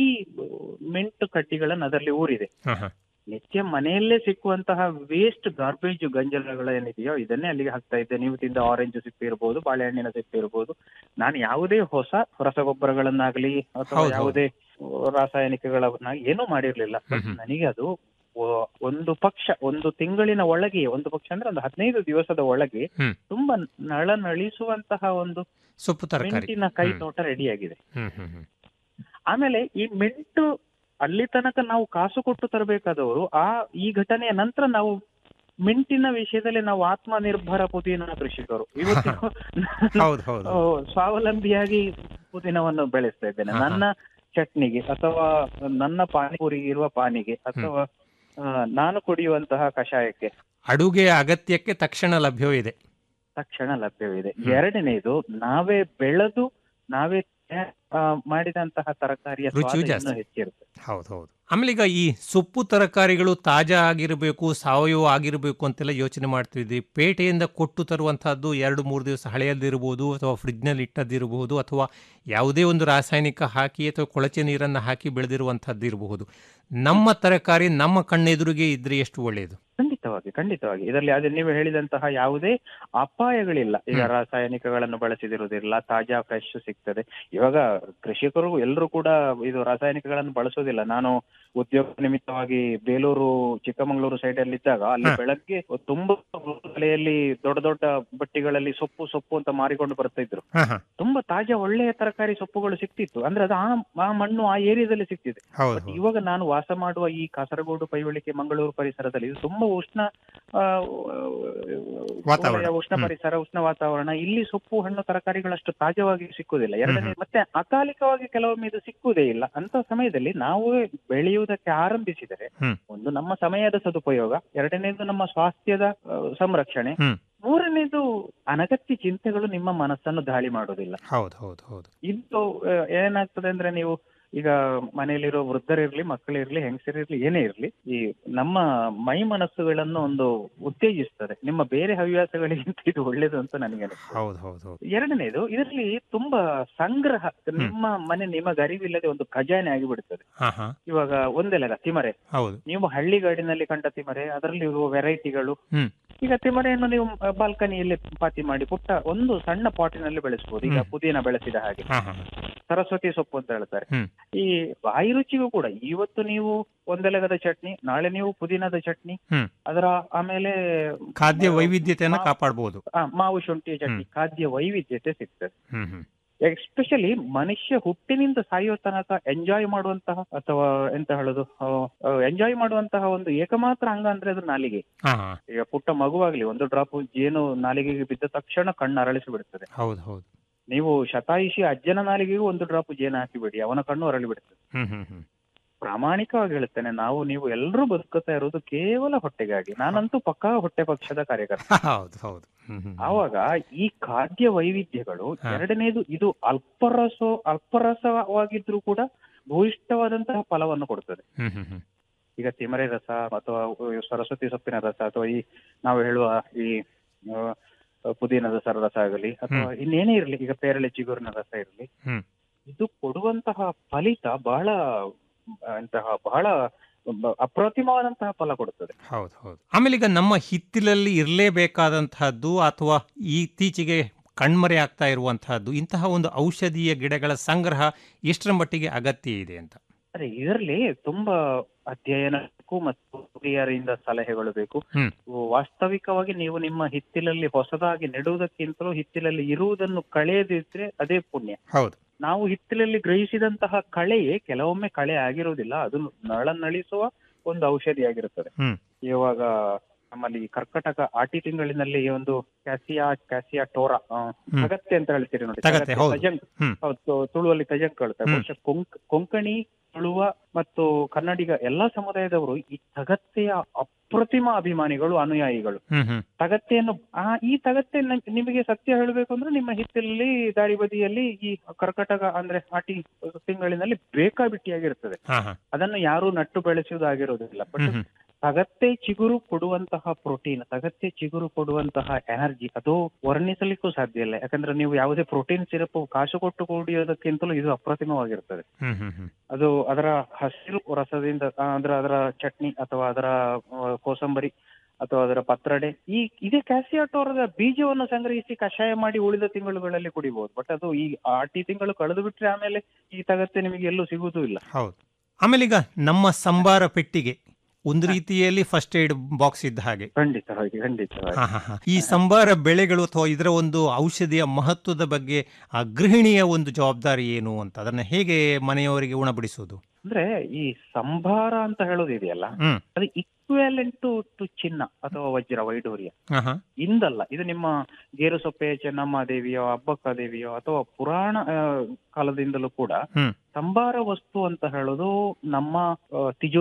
ಮಿಂಟು ಕಡ್ಡಿಗಳನ್ನು ಅದರಲ್ಲಿ ಊರಿದೆ ಹಾ ಹಾ ನಿತ್ಯ ಮನೆಯಲ್ಲೇ ಸಿಕ್ಕುವಂತಹ ವೇಸ್ಟ್ ಗಾರ್ಬೇಜ್ ಗಂಜಲಗಳು ಏನಿದೆಯೋ ಇದನ್ನೇ ಅಲ್ಲಿಗೆ ಹಾಕ್ತಾ ಇದ್ದೆ ನೀವು ತಿಂದ ಆರೆಂಜ್ ಸಿಪ್ಪೆ ಇರ್ಬೋದು ಬಾಳೆಹಣ್ಣಿನ ಸಿಪ್ಪೆ ಇರ್ಬೋದು ನಾನು ಯಾವುದೇ ಹೊಸ ರಸಗೊಬ್ಬರಗಳನ್ನಾಗ್ಲಿ ಅಥವಾ ಹೌದು, ಹೌದು. ಯಾವುದೇ ರಾಸಾಯನಿಕಗಳನ್ನ ಏನೂ ಮಾಡಿರ್ಲಿಲ್ಲ ಹ್ಮ್, ಹ್ಮ್. ನನಗೆ ಅದು ಒ- ಒಂದು ಪಕ್ಷ ಒಂದು ತಿಂಗಳಿನ ಒಳಗೆ ಒಂದು ಪಕ್ಷ ಅಂದ್ರೆ ಒಂದು ಹದಿನೈದು ದಿವಸದ ಒಳಗೆ ಹ್ಮ್. ತುಂಬಾ ನಳನಳಿಸುವಂತಹ ಒಂದು ಸೊಪ್ಪು ತರಕಾರಿ ಮಿಂಟಿನ ಕೈ ಹ್ಮ್. ತೋಟ ರೆಡಿಯಾಗಿದೆ ಹ್ಮ್ ಹ್ಮ್ ಹ್ಮ್ ಆಮೇಲೆ ಈ ಮಿಂಟು ಅಲ್ಲಿ ತನಕ ನಾವು ಕಾಸು ಕೊಟ್ಟು ತರಬೇಕಾದವರು ಆ ಈ ಘಟನೆಯ ನಂತರ ನಾವು ಮಿಂಟಿನ ವಿಷಯದಲ್ಲಿ ನಾವು ಆತ್ಮನಿರ್ಭರ ಪುದೀನ ಕೃಷಿಕರು ಇವತ್ತು ಹೌದು ಹೌದು ಆ, ಸ್ವಾವಲಂಬಿಯಾಗಿ ಪುದೀನವನ್ನು ಬೆಳೆಸ್ತಾ ಇದ್ದೇನೆ ಹಾ, ಹಾ. ನನ್ನ ಚಟ್ನಿಗೆ ಅಥವಾ ನನ್ನ ಪಾನಿಪುರಿಗೆ ಇರುವ ಪಾನಿಗೆ ಅಥವಾ ಆ, ನಾನು ಕುಡಿಯುವಂತಹ ಕಷಾಯಕ್ಕೆ ಅಡುಗೆಯ ಅಗತ್ಯಕ್ಕೆ ತಕ್ಷಣ ಲಭ್ಯವಿದೆ ತಕ್ಷಣ ಲಭ್ಯವಿದೆ ಎರಡನೇದು ನಾವೇ ಬೆಳೆದು ನಾವೇ ಆ, ಮಾಡಿದಂತಹ ತರಕಾರಿಯ ರುಚಿಯು ಸ್ವಾದ ಜಾಸ್ತಿ. ಇನ್ನೂ ಹೆಚ್ಚಿರುತ್ತೆ ಹೌದು ಹೌದು ಆಮೇಲೆ ಈಗ ಈ ಸೊಪ್ಪು ತರಕಾರಿಗಳು ತಾಜಾ ಆಗಿರಬೇಕು ಸಾವಯವ ಆಗಿರಬೇಕು ಅಂತೆಲ್ಲ ಯೋಚನೆ ಮಾಡ್ತಿದ್ವಿ ಪೇಟೆಯಿಂದ ಕೊಟ್ಟು ತರುವಂತಹದ್ದು ಎರಡು ಮೂರು ದಿವಸ ಹಳೆಯದಿರಬಹುದು ಅಥವಾ ಫ್ರಿಡ್ಜ್ನಲ್ಲಿ ಇಟ್ಟದ್ದಿರಬಹುದು ಅಥವಾ ಯಾವುದೇ ಒಂದು ರಾಸಾಯನಿಕ ಹಾಕಿ ಅಥವಾ ಕೊಳಚೆ ನೀರನ್ನು ಹಾಕಿ ಬೆಳೆದಿರುವಂತಹದ್ದು ಇರಬಹುದು ನಮ್ಮ ತರಕಾರಿ ನಮ್ಮ ಕಣ್ಣೆದುರಿಗೆ ಇದ್ರೆ ಎಷ್ಟು ಒಳ್ಳೆಯದು ಖಂಡಿತವಾಗಿ ಖಂಡಿತವಾಗಿ ಇದರಲ್ಲಿ ಅದೇ ನೀವು ಹೇಳಿದಂತಹ ಯಾವುದೇ ಅಪಾಯಗಳಿಲ್ಲ ಈಗ ಹ್ಮ್. ರಾಸಾಯನಿಕಗಳನ್ನು ಬಳಸಿದಿರುವುದಿಲ್ಲ ತಾಜಾ ಫ್ರೆಶ್ ಸಿಗ್ತದೆ ಇವಾಗ ಕೃಷಿಕರು ಎಲ್ಲರೂ ಕೂಡ ಇದು ರಾಸಾಯನಿಕಗಳನ್ನು ಬಳಸೋದಿಲ್ಲ ನಾನು ಉದ್ಯೋಗ ನಿಮಿತ್ತವಾಗಿ ಬೇಲೂರು ಚಿಕ್ಕಮಗಳೂರು ಸೈಡ್ ಅಲ್ಲಿ ಇದ್ದಾಗ ಅಲ್ಲಿ ಹ. ಬೆಳಗ್ಗೆ ತುಂಬಾ ತಲೆಯಲ್ಲಿ ದೊಡ್ಡ ದೊಡ್ಡ ಬಟ್ಟಿಗಳಲ್ಲಿ ಸೊಪ್ಪು ಸೊಪ್ಪು ಅಂತ ಮಾರಿಕೊಂಡು ಬರ್ತಾ ಇದ್ರು ಹಾ ಹಾ ತುಂಬಾ ತಾಜಾ ಒಳ್ಳೆಯ ತರಕಾರಿ ಸೊಪ್ಪುಗಳು ಸಿಕ್ತಿತ್ತು ಅಂದ್ರೆ ಅದು ಆ ಆ ಮಣ್ಣು ಆ ಏರಿಯಾದಲ್ಲಿ ಸಿಕ್ತಿದೆ ಹೌದು ಬಟ್ ಇವಾಗ ನಾನು ವಾಸ ಮಾಡುವ ಈ ಕಾಸರಗೋಡು ಪೈವಳಿಕೆ ಮಂಗಳೂರು ಪರಿಸರದಲ್ಲಿ ಇದು ತುಂಬಾ ಉಷ್ಣ ಆ, ವಾತಾವರಣ. ಒಳ್ಳೆಯ ಉಷ್ಣ ಹ್ಮ್. ಪರಿಸರ ಉಷ್ಣ ವಾತಾವರಣ ಇಲ್ಲಿ ಸೊಪ್ಪು ಹಣ್ಣು ತರಕಾರಿಗಳಷ್ಟು ತಾಜವಾಗಿ ಸಿಕ್ಕುವುದಿಲ್ಲ ಎರಡನೇ ಮತ್ತೆ ಅಕಾಲಿಕವಾಗಿ ಕೆಲವೊಮ್ಮೆ ಇದು ಸಿಕ್ಕುವುದೇ ಇಲ್ಲ ಅಂತ ಸಮಯದಲ್ಲಿ ನಾವು ಬೆಳೆಯುವುದಕ್ಕೆ ಆರಂಭಿಸಿದರೆ ಹ್ಮ್. ಒಂದು ನಮ್ಮ ಸಮಯದ ಸದುಪಯೋಗ ಎರಡನೇದು ನಮ್ಮ ಸ್ವಾಸ್ಥ್ಯದ ಆ, ಸಂರಕ್ಷಣೆ ಹ್ಮ್. ಮೂರನೇದು ಅನಗತ್ಯ ಚಿಂತೆಗಳು ನಿಮ್ಮ ಮನಸ್ಸನ್ನು ದಾಳಿ ಮಾಡೋದಿಲ್ಲ ಹೌದು ಹೌದು ಹೌದು ಇದು ಆ, ಏನಾಗ್ತದೆ ಅಂದ್ರೆ ನೀವು ಈಗ ಮನೆಯಲ್ಲಿರೋ ವೃದ್ಧರಿರ್ಲಿ ಮಕ್ಕಳಿರ್ಲಿ ಹೆಂಗಸರಿರ್ಲಿ ಏನೇ ಇರ್ಲಿ ಈ ನಮ್ಮ ಮೈ ಮನಸ್ಸುಗಳನ್ನು ಒಂದು ಉತ್ತೇಜಿಸ್ತದೆ ನಿಮ್ಮ ಬೇರೆ ಹವ್ಯಾಸಗಳಿಗಿಂತ ಇದು ಒಳ್ಳೇದು ಅಂತ ನನಗೆ ಅನಿಸ್ತದೆ ಹೌದು ಹೌದು ಹೌದು ಎರಡನೇದು ಇದರಲ್ಲಿ ತುಂಬಾ ಸಂಗ್ರಹ ನಿಮ್ಮ ಮನೆ ನಿಮಗೆ ಅರಿವಿಲ್ಲದೆ ಒಂದು ಖಜಾನೆ ಆಗಿಬಿಡ್ತದೆ ಹಾ ಹಾ ಇವಾಗ ಒಂದೇ ಲೆಕ್ಕ ತಿಮರೆ ಹೌದು ನೀವು ಹಳ್ಳಿಗಾಡಿನಲ್ಲಿ ಕಂಡ ತಿಮರೆ ಅದರಲ್ಲಿ ಇರುವ ವೆರೈಟಿಗಳು ಹ್ಮ್. ಈಗ ತಿಮರೆಯನ್ನು ನೀವು ಬಾಲ್ಕನಿಯಲ್ಲಿ ಪಾತಿ ಮಾಡಿ ಪುಟ್ಟ ಒಂದು ಸಣ್ಣ ಪಾಟಿನಲ್ಲಿ ಬೆಳೆಸಬಹುದು ಈಗ ಹ್ಮ್. ಪುದೀನ ಬೆಳೆಸಿದ ಹಾಗೆ ಹಾ ಹಾ ಸರಸ್ವತಿ ಸೊಪ್ಪು ಅಂತ ಹೇಳ್ತಾರೆ ಹ್ಮ್. ಈ ಬಾಯಿ ರುಚಿಗೂ ಕೂಡ ಇವತ್ತು ನೀವು ಒಂದೆಲಗದ ಚಟ್ನಿ ನಾಳೆ ನೀವು ಪುದೀನದ ಚಟ್ನಿ ಹ್ಮ್. ಅದರ ಆಮೇಲೆ ಖಾದ್ಯ ವೈವಿಧ್ಯತೆಯನ್ನ ಕಾಪಾಡಬಹುದು ಆ, ಮಾವು ಶುಂಠಿ ಚಟ್ನಿ ಖಾದ್ಯ ವೈವಿಧ್ಯತೆ ಸಿಗ್ತದೆ ಹ್ಮ್ ಹ್ಮ್ ಎಸ್ಪೆಷಲಿ ಮನುಷ್ಯ ಹುಟ್ಟಿನಿಂದ ಸಾಯುವ ತನಕ ಎಂಜಾಯ್ ಮಾಡುವಂತಹ ಅಥವಾ ಎಂತ ಹೇಳೋದು ಎಂಜಾಯ್ ಮಾಡುವಂತಹ ಒಂದು ಏಕಮಾತ್ರ ಅಂಗ ಅಂದ್ರೆ ಅದು ನಾಲಿಗೆ ಹಾ ಹಾ ಈಗ ಪುಟ್ಟ ಮಗುವಾಗ್ಲಿ ಒಂದು ಡ್ರಾಪ್ ಜೇನು ನಾಲಿಗೆಗೆ ಬಿದ್ದ ತಕ್ಷಣ ಕಣ್ಣು ಅರಳಿಸಿ ಬಿಡುತ್ತದೆ ಹೌದು ಹೌದು ನೀವು ಶತಾಯುಷಿ ಅಜ್ಜನ ನಾಲಿಗೆಗೂ ಒಂದು ಡ್ರಾಪ್ ಜೇನು ಹಾಕಿಬಿಡಿ ಅವನ ಕಣ್ಣು ಅರಳಿ ಬಿಡುತ್ತದೆ ಹ್ಮ್ ಹ್ಮ್ ಹ್ಮ್ ಪ್ರಾಮಾಣಿಕವಾಗಿ ಹೇಳ್ತೇನೆ ನಾವು ನೀವು ಎಲ್ಲರೂ ಬದುಕುತ್ತಾ ಇರೋದು ಕೇವಲ ಹೊಟ್ಟೆಗಾಗಿ ನಾನಂತೂ ಪಕ್ಕಾ ಹೊಟ್ಟೆ ಪಕ್ಷದ ಕಾರ್ಯಕರ್ತ ಹೌದು ಹೌದು ಹ್ಮ್ ಹ್ಮ್ ಹ್ಮ್. ಆವಾಗ ಈ ಖಾದ್ಯ ವೈವಿಧ್ಯಗಳು ಹಾ. ಎರಡನೇದು ಇದು ಅಲ್ಪರಸ ಅಲ್ಪರಸವಾಗಿದ್ರೂ ಕೂಡ ಭೂಯಿಷ್ಠವಾದಂತಹ ಫಲವನ್ನು ಕೊಡುತ್ತದೆ ಹ್ಮ್ ಹ್ಮ್ ಹ್ಮ್ ಈಗ ತಿಮರೆ ರಸ ಅಥವಾ ಸರಸ್ವತಿ ಸೊಪ್ಪಿನ ರಸ ಅಥವಾ ಈ ನಾವು ಹೇಳುವ ಈ ಆ, ಪುದೀನದ ಸರ ರಸ ಆಗಲಿ ಅಥವಾ ಇನ್ನೇನೇ ಇರಲಿ ಈಗ ಪೇರಳೆ ಚಿಗುರಿನ ರಸ ಇರಲಿ ಹ್ಮ್. ಇದು ಕೊಡುವಂತಹ ಫಲಿತ ಬಹಳ ಆ, ಎಂತಹ ಬಹಳ ಬ- ಅಪ್ರತಿಮವಾದಂತಹ ಫಲ ಕೊಡುತ್ತದೆ ಹೌದು ಹೌದು ಆಮೇಲೆ ಈಗ ನಮ್ಮ ಹಿತ್ತಿಲಲ್ಲಿ ಇರಲೇಬೇಕಾದಂತಹದ್ದು ಅಥವಾ ಇತ್ತೀಚೆಗೆ ಕಣ್ಮರೆ ಆಗ್ತಾ ಇರುವಂತಹದ್ದು ಇಂತಹ ಒಂದು ಔಷಧೀಯ ಗಿಡಗಳ ಸಂಗ್ರಹ ಎಷ್ಟರ ಮಟ್ಟಿಗೆ ಅಗತ್ಯ ಇದೆ ಅಂತ ಅರೆ ಇದರಲ್ಲಿ ತುಂಬಾ ಅಧ್ಯಯನ ಬೇಕು ಮತ್ತು ಹಿರಿಯರಿಂದ ಸಲಹೆಗಳು ಬೇಕು ಹ್ಮ್. ವಾಸ್ತವಿಕವಾಗಿ ನೀವು ನಿಮ್ಮ ಹಿತ್ತಿಲಲ್ಲಿ ಹೊಸದಾಗಿ ನೆಡುವುದಕ್ಕಿಂತಲೂ ಹಿತ್ತಿಲಲ್ಲಿ ಇರುವುದನ್ನು ಕಳೆಯದಿದ್ರೆ ಅದೇ ಪುಣ್ಯ ಹೌದು ನಾವು ಹಿತ್ತಿಲಲ್ಲಿ ಗ್ರಹಿಸಿದಂತಹ ಕಳೆಯೇ ಕೆಲವೊಮ್ಮೆ ಕಳೆ ಆಗಿರುವುದಿಲ್ಲ ಅದು ನಳನಳಿಸುವ ಒಂದು ಔಷಧಿ ಆಗಿರುತ್ತದೆ ಹ್ಮ್. ಇವಾಗ ನಮ್ಮಲ್ಲಿ ಕರ್ಕಟಕ ಆಟಿ ತಿಂಗಳಿನಲ್ಲಿ ಈ ಒಂದು ಕ್ಯಾಸಿಯಾ ಕ್ಯಾಸಿಯಾ ಟೋರಾ ಆ, ಹ್ಮ್. ತಗತ್ತೆ ಅಂತ ಹೇಳ್ತೀರಿ ನೋಡಿ ತಗತ್ತೆ, ತಗತ್ತೆ, ಹೌದು. ತಜಂಗ್. ಹ್ಮ್. ಹೌದು ತು- ತುಳುವಲ್ಲಿ ತಜಂಕ್ ಹೇಳ್ತಾರೆ ಹ್ಮ್. ಬಹುಶಃ ಕೊಂಕ್ ಕೊಂಕಣಿ ತುಳುವ ಮತ್ತು ಕನ್ನಡಿಗ ಎಲ್ಲಾ ಸಮುದಾಯದವರು ಈ ತಗತ್ತೆಯ ಅಪ್ರತಿಮ ಅಭಿಮಾನಿಗಳು ಅನುಯಾಯಿಗಳು ಹ್ಮ್ ಹ್ಮ್ ತಗತ್ತೆಯನ್ನು ಆ ಈ ತಗತ್ತೆ ನ- ನಿಮಗೆ ಸತ್ಯ ಹೇಳಬೇಕು ಅಂದ್ರೆ ನಿಮ್ಮ ಹಿತ್ತಲಲ್ಲಿ ದಾರಿ ಬದಿಯಲ್ಲಿ ಈ ಕರ್ಕಟಕ ಅಂದ್ರೆ ಆಟಿ ತಿಂಗಳಿನಲ್ಲಿ ಬೇಕಾಬಿಟ್ಟಿಯಾಗಿರ್ತದೆ ಹಾ ಹಾ ಅದನ್ನು ಯಾರು ನಟ್ಟು ಬೆಳೆಸುವುದಾಗಿರೋದಿಲ್ಲ ಬಟ್ ಹ್ಮ್ ಹ್ಮ್ ತಗತ್ತೆ ಚಿಗುರು ಕೊಡುವಂತಹ ಪ್ರೋಟೀನ್ ತಗತ್ತೆ ಚಿಗುರು ಕೊಡುವಂತಹ ಎನರ್ಜಿ ಅದು ವರ್ಣಿಸಲಿಕ್ಕೂ ಸಾಧ್ಯ ಇಲ್ಲ ಯಾಕಂದ್ರೆ ನೀವು ಯಾವುದೇ ಪ್ರೋಟೀನ್ ಸಿರಪ್ ಕಾಸು ಕೊಟ್ಟು ಕುಡಿಯೋದಕ್ಕಿಂತಲೂ ಇದು ಅಪ್ರತಿಮವಾಗಿರ್ತದೆ ಹ್ಮ್ ಹ್ಮ್ ಹ್ಮ್ ಅದು ಅದರ ಹಸಿರು ರಸದಿಂದ ಆ, ಅಂದ್ರೆ ಅದರ ಚಟ್ನಿ ಅಥವಾ ಅದರ ಆ, ಕೋಸಂಬರಿ ಅಥವಾ ಅದರ ಪತ್ರಡೆ ಈ ಇದೇ ಕ್ಯಾಸಿಯಾಟೋರದ ಬೀಜವನ್ನು ಸಂಗ್ರಹಿಸಿ ಕಷಾಯ ಮಾಡಿ ಉಳಿದ ತಿಂಗಳುಗಳಲ್ಲಿ ಕುಡಿಬಹುದು ಬಟ್ ಅದು ಈ ಆಟಿ ತಿಂಗಳು ಕಳೆದು ಬಿಟ್ರೆ ಆಮೇಲೆ ಈ ತಗತ್ತೆ ನಿಮಗೆ ಎಲ್ಲೂ ಸಿಗುವುದೂ ಇಲ್ಲ ಹೌದು ಆಮೇಲೆ ಈಗ ನಮ್ಮ ಸಂಬಾರ ಪೆಟ್ಟಿಗೆ ಒಂದು ರೀತಿಯಲ್ಲಿ ಫಸ್ಟ್ ಏಡ್ ಬಾಕ್ಸ್ ಇದ್ದ ಹಾಗೆ ಖಂಡಿತವಾಗಿ ಖಂಡಿತವಾಗಿ ಹಾ, ಹಾ, ಹಾ. ಈ ಸಂಬಾರ ಬೆಳೆಗಳು ಅಥವಾ ಇದರ ಒಂದು ಔಷಧಿಯ ಮಹತ್ವದ ಬಗ್ಗೆ ಆ ಗೃಹಿಣಿಯ ಒಂದು ಜವಾಬ್ದಾರಿ ಏನು ಅಂತ ಅದನ್ನ ಹೇಗೆ ಮನೆಯವರಿಗೆ ಉಣಬಡಿಸುವುದು ಅಂದ್ರೆ ಈ ಸಂಭಾರ ಅಂತ ಹೇಳೋದಿದೆಯಲ್ಲ ಹ್ಮ್ ಅದು ಇಕ್ವಾಲೆಂಟ್ ಟು ಟು ಚಿನ್ನ ಅಥವಾ ವಜ್ರ ವೈಡೂರ್ಯ ಹಾ, ಹಾ. ಇಂದಲ್ಲ ಇದು ನಿಮ್ಮ ಗೇರುಸೊಪ್ಪೆ ಚೆನ್ನಮ್ಮ ದೇವಿಯೋ ಅಬ್ಬಕ್ಕ ದೇವಿಯೋ ಅಥವಾ ಪುರಾಣ ಆ, ಕಾಲದಿಂದಲೂ ಕೂಡ ಹ್ಮ್. ಸಂಭಾರ ವಸ್ತು ಅಂತ ಹೇಳೋದು ನಮ್ಮ ಆ, ತಿಜೋರಿ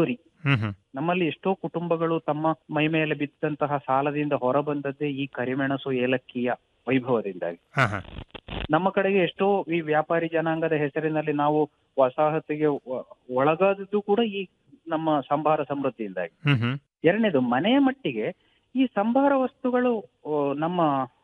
ಹ್ಮ್ ಹ್ಮ್ ನಮ್ಮಲ್ಲಿ ಎಷ್ಟೋ ಕುಟುಂಬಗಳು ತಮ್ಮ ಮೈ ಮೇಲೆ ಬಿದ್ದಂತಹ ಸಾಲದಿಂದ ಹೊರಬಂದದ್ದೇ ಈ ಕರಿಮೆಣಸು ಏಲಕ್ಕಿಯ ವೈಭವದಿಂದಾಗಿ ಹಾ ಹಾ ನಮ್ಮ ಕಡೆಗೆ ಎಷ್ಟೋ ಈ ವ್ಯಾಪಾರಿ ಜನಾಂಗದ ಹೆಸರಿನಲ್ಲಿ ನಾವು ವಸಾಹತಿಗೆ ಒ- ಒಳಗಾದದ್ದು ಕೂಡ ಈ ನಮ್ಮ ಸಂಭಾರ ಸಮೃದ್ಧಿಯಿಂದಾಗಿ ಹ್ಮ್ ಹ್ಮ್ ಎರಡನೇದು ಮನೆಯ ಮಟ್ಟಿಗೆ ಈ ಸಂಭಾರ ವಸ್ತುಗಳು ಆ, ನಮ್ಮ